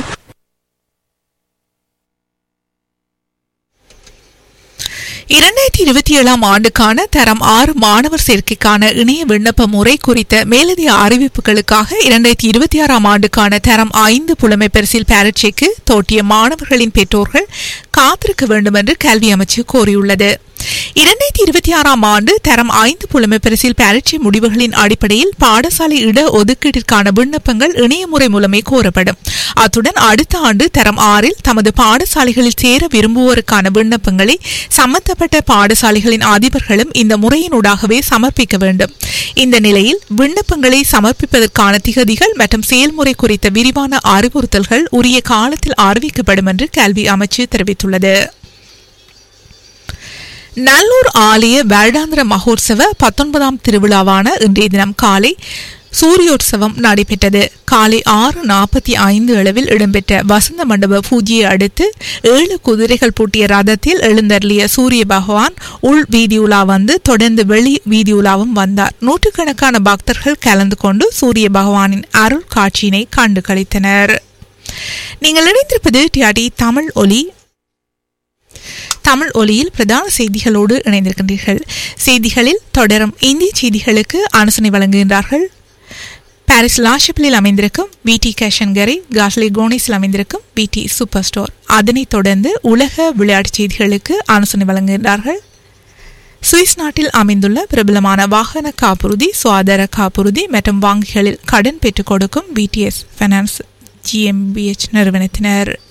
இரண்டாயிரத்தி இருபத்தி ஏழாம் ஆண்டுக்கான தரம் ஆறு மாணவர் சேர்க்கைக்கான இணைய விண்ணப்ப முறை குறித்த மேலதிக அறிவிப்புகளுக்காக இரண்டாயிரத்தி இருபத்தி ஆறாம் ஆண்டுக்கான தரம் ஐந்து புலமை பரிசில் பரீட்சைக்கு தோட்டிய மாணவர்களின் பெற்றோர்கள் காத்திருக்க வேண்டும் என்று கல்வி அமைச்சு கோரியுள்ளது இரண்டாயிரத்தி இருபத்தி ஆறாம் ஆண்டு தரம் ஐந்து புலமை பரிசில் பரீட்சை முடிவுகளின் அடிப்படையில் பாடசாலை இட ஒதுக்கீட்டிற்கான விண்ணப்பங்கள் இணையமுறை மூலமே கோரப்படும் அத்துடன் அடுத்த ஆண்டு தரம் ஆறில் தமது பாடசாலைகளில் சேர விரும்புவோருக்கான விண்ணப்பங்களை சம்பந்தப்பட்ட பாடசாலைகளின் அதிபர்களும் இந்த முறையினூடாகவே சமர்ப்பிக்க வேண்டும் இந்த நிலையில் விண்ணப்பங்களை சமர்ப்பிப்பதற்கான திகதிகள் மற்றும் செயல்முறை குறித்த விரிவான அறிவுறுத்தல்கள் உரிய காலத்தில் அறிவிக்கப்படும் என்று கல்வி அமைச்சு தெரிவித்துள்ளது நல்லூர் ஆலய வருடாந்திர மகோத்சவ பத்தொன்பதாம் திருவிழாவான இன்றைய தினம் காலை சூரியோற்சவம் நடைபெற்றது காலை ஆறு நாற்பத்தி ஐந்து அளவில் இடம்பெற்ற வசந்த மண்டப பூஜையை அடுத்து ஏழு குதிரைகள் பூட்டிய ரதத்தில் எழுந்தருளிய சூரிய பகவான் உள் வீதியுலா வந்து தொடர்ந்து வெளி வீதியுலாவும் வந்தார் நூற்றுக்கணக்கான பக்தர்கள் கலந்து கொண்டு சூரிய பகவானின் அருள் காட்சியினை கண்டு களித்தனர் நீங்கள் இணைந்திருப்பது டிஆடி தமிழ் ஒலி தமிழ் ஒலியில் பிரதான செய்திகளோடு இணைந்திருக்கின்றீர்கள் செய்திகளில் தொடரும் இந்திய செய்திகளுக்கு ஆலோசனை வழங்குகின்றார்கள் பாரிஸ் லாஷிப்பில் அமைந்திருக்கும் பிடி கேஷன்கரை காஷ்லி கோனிஸில் அமைந்திருக்கும் பிடி சூப்பர் ஸ்டோர் அதனைத் தொடர்ந்து உலக விளையாட்டுச் செய்திகளுக்கு ஆலோசனை வழங்குகின்றார்கள் சுவிஸ் நாட்டில் அமைந்துள்ள பிரபலமான வாகன காப்புறுதி சுகாதார காப்புறுதி மற்றும் வங்கிகளில் கடன் பெற்றுக் கொடுக்கும் பிடிஎஸ் ஃபைனான்ஸ் ஜிஎம்பிஎச் நிறுவனத்தினர்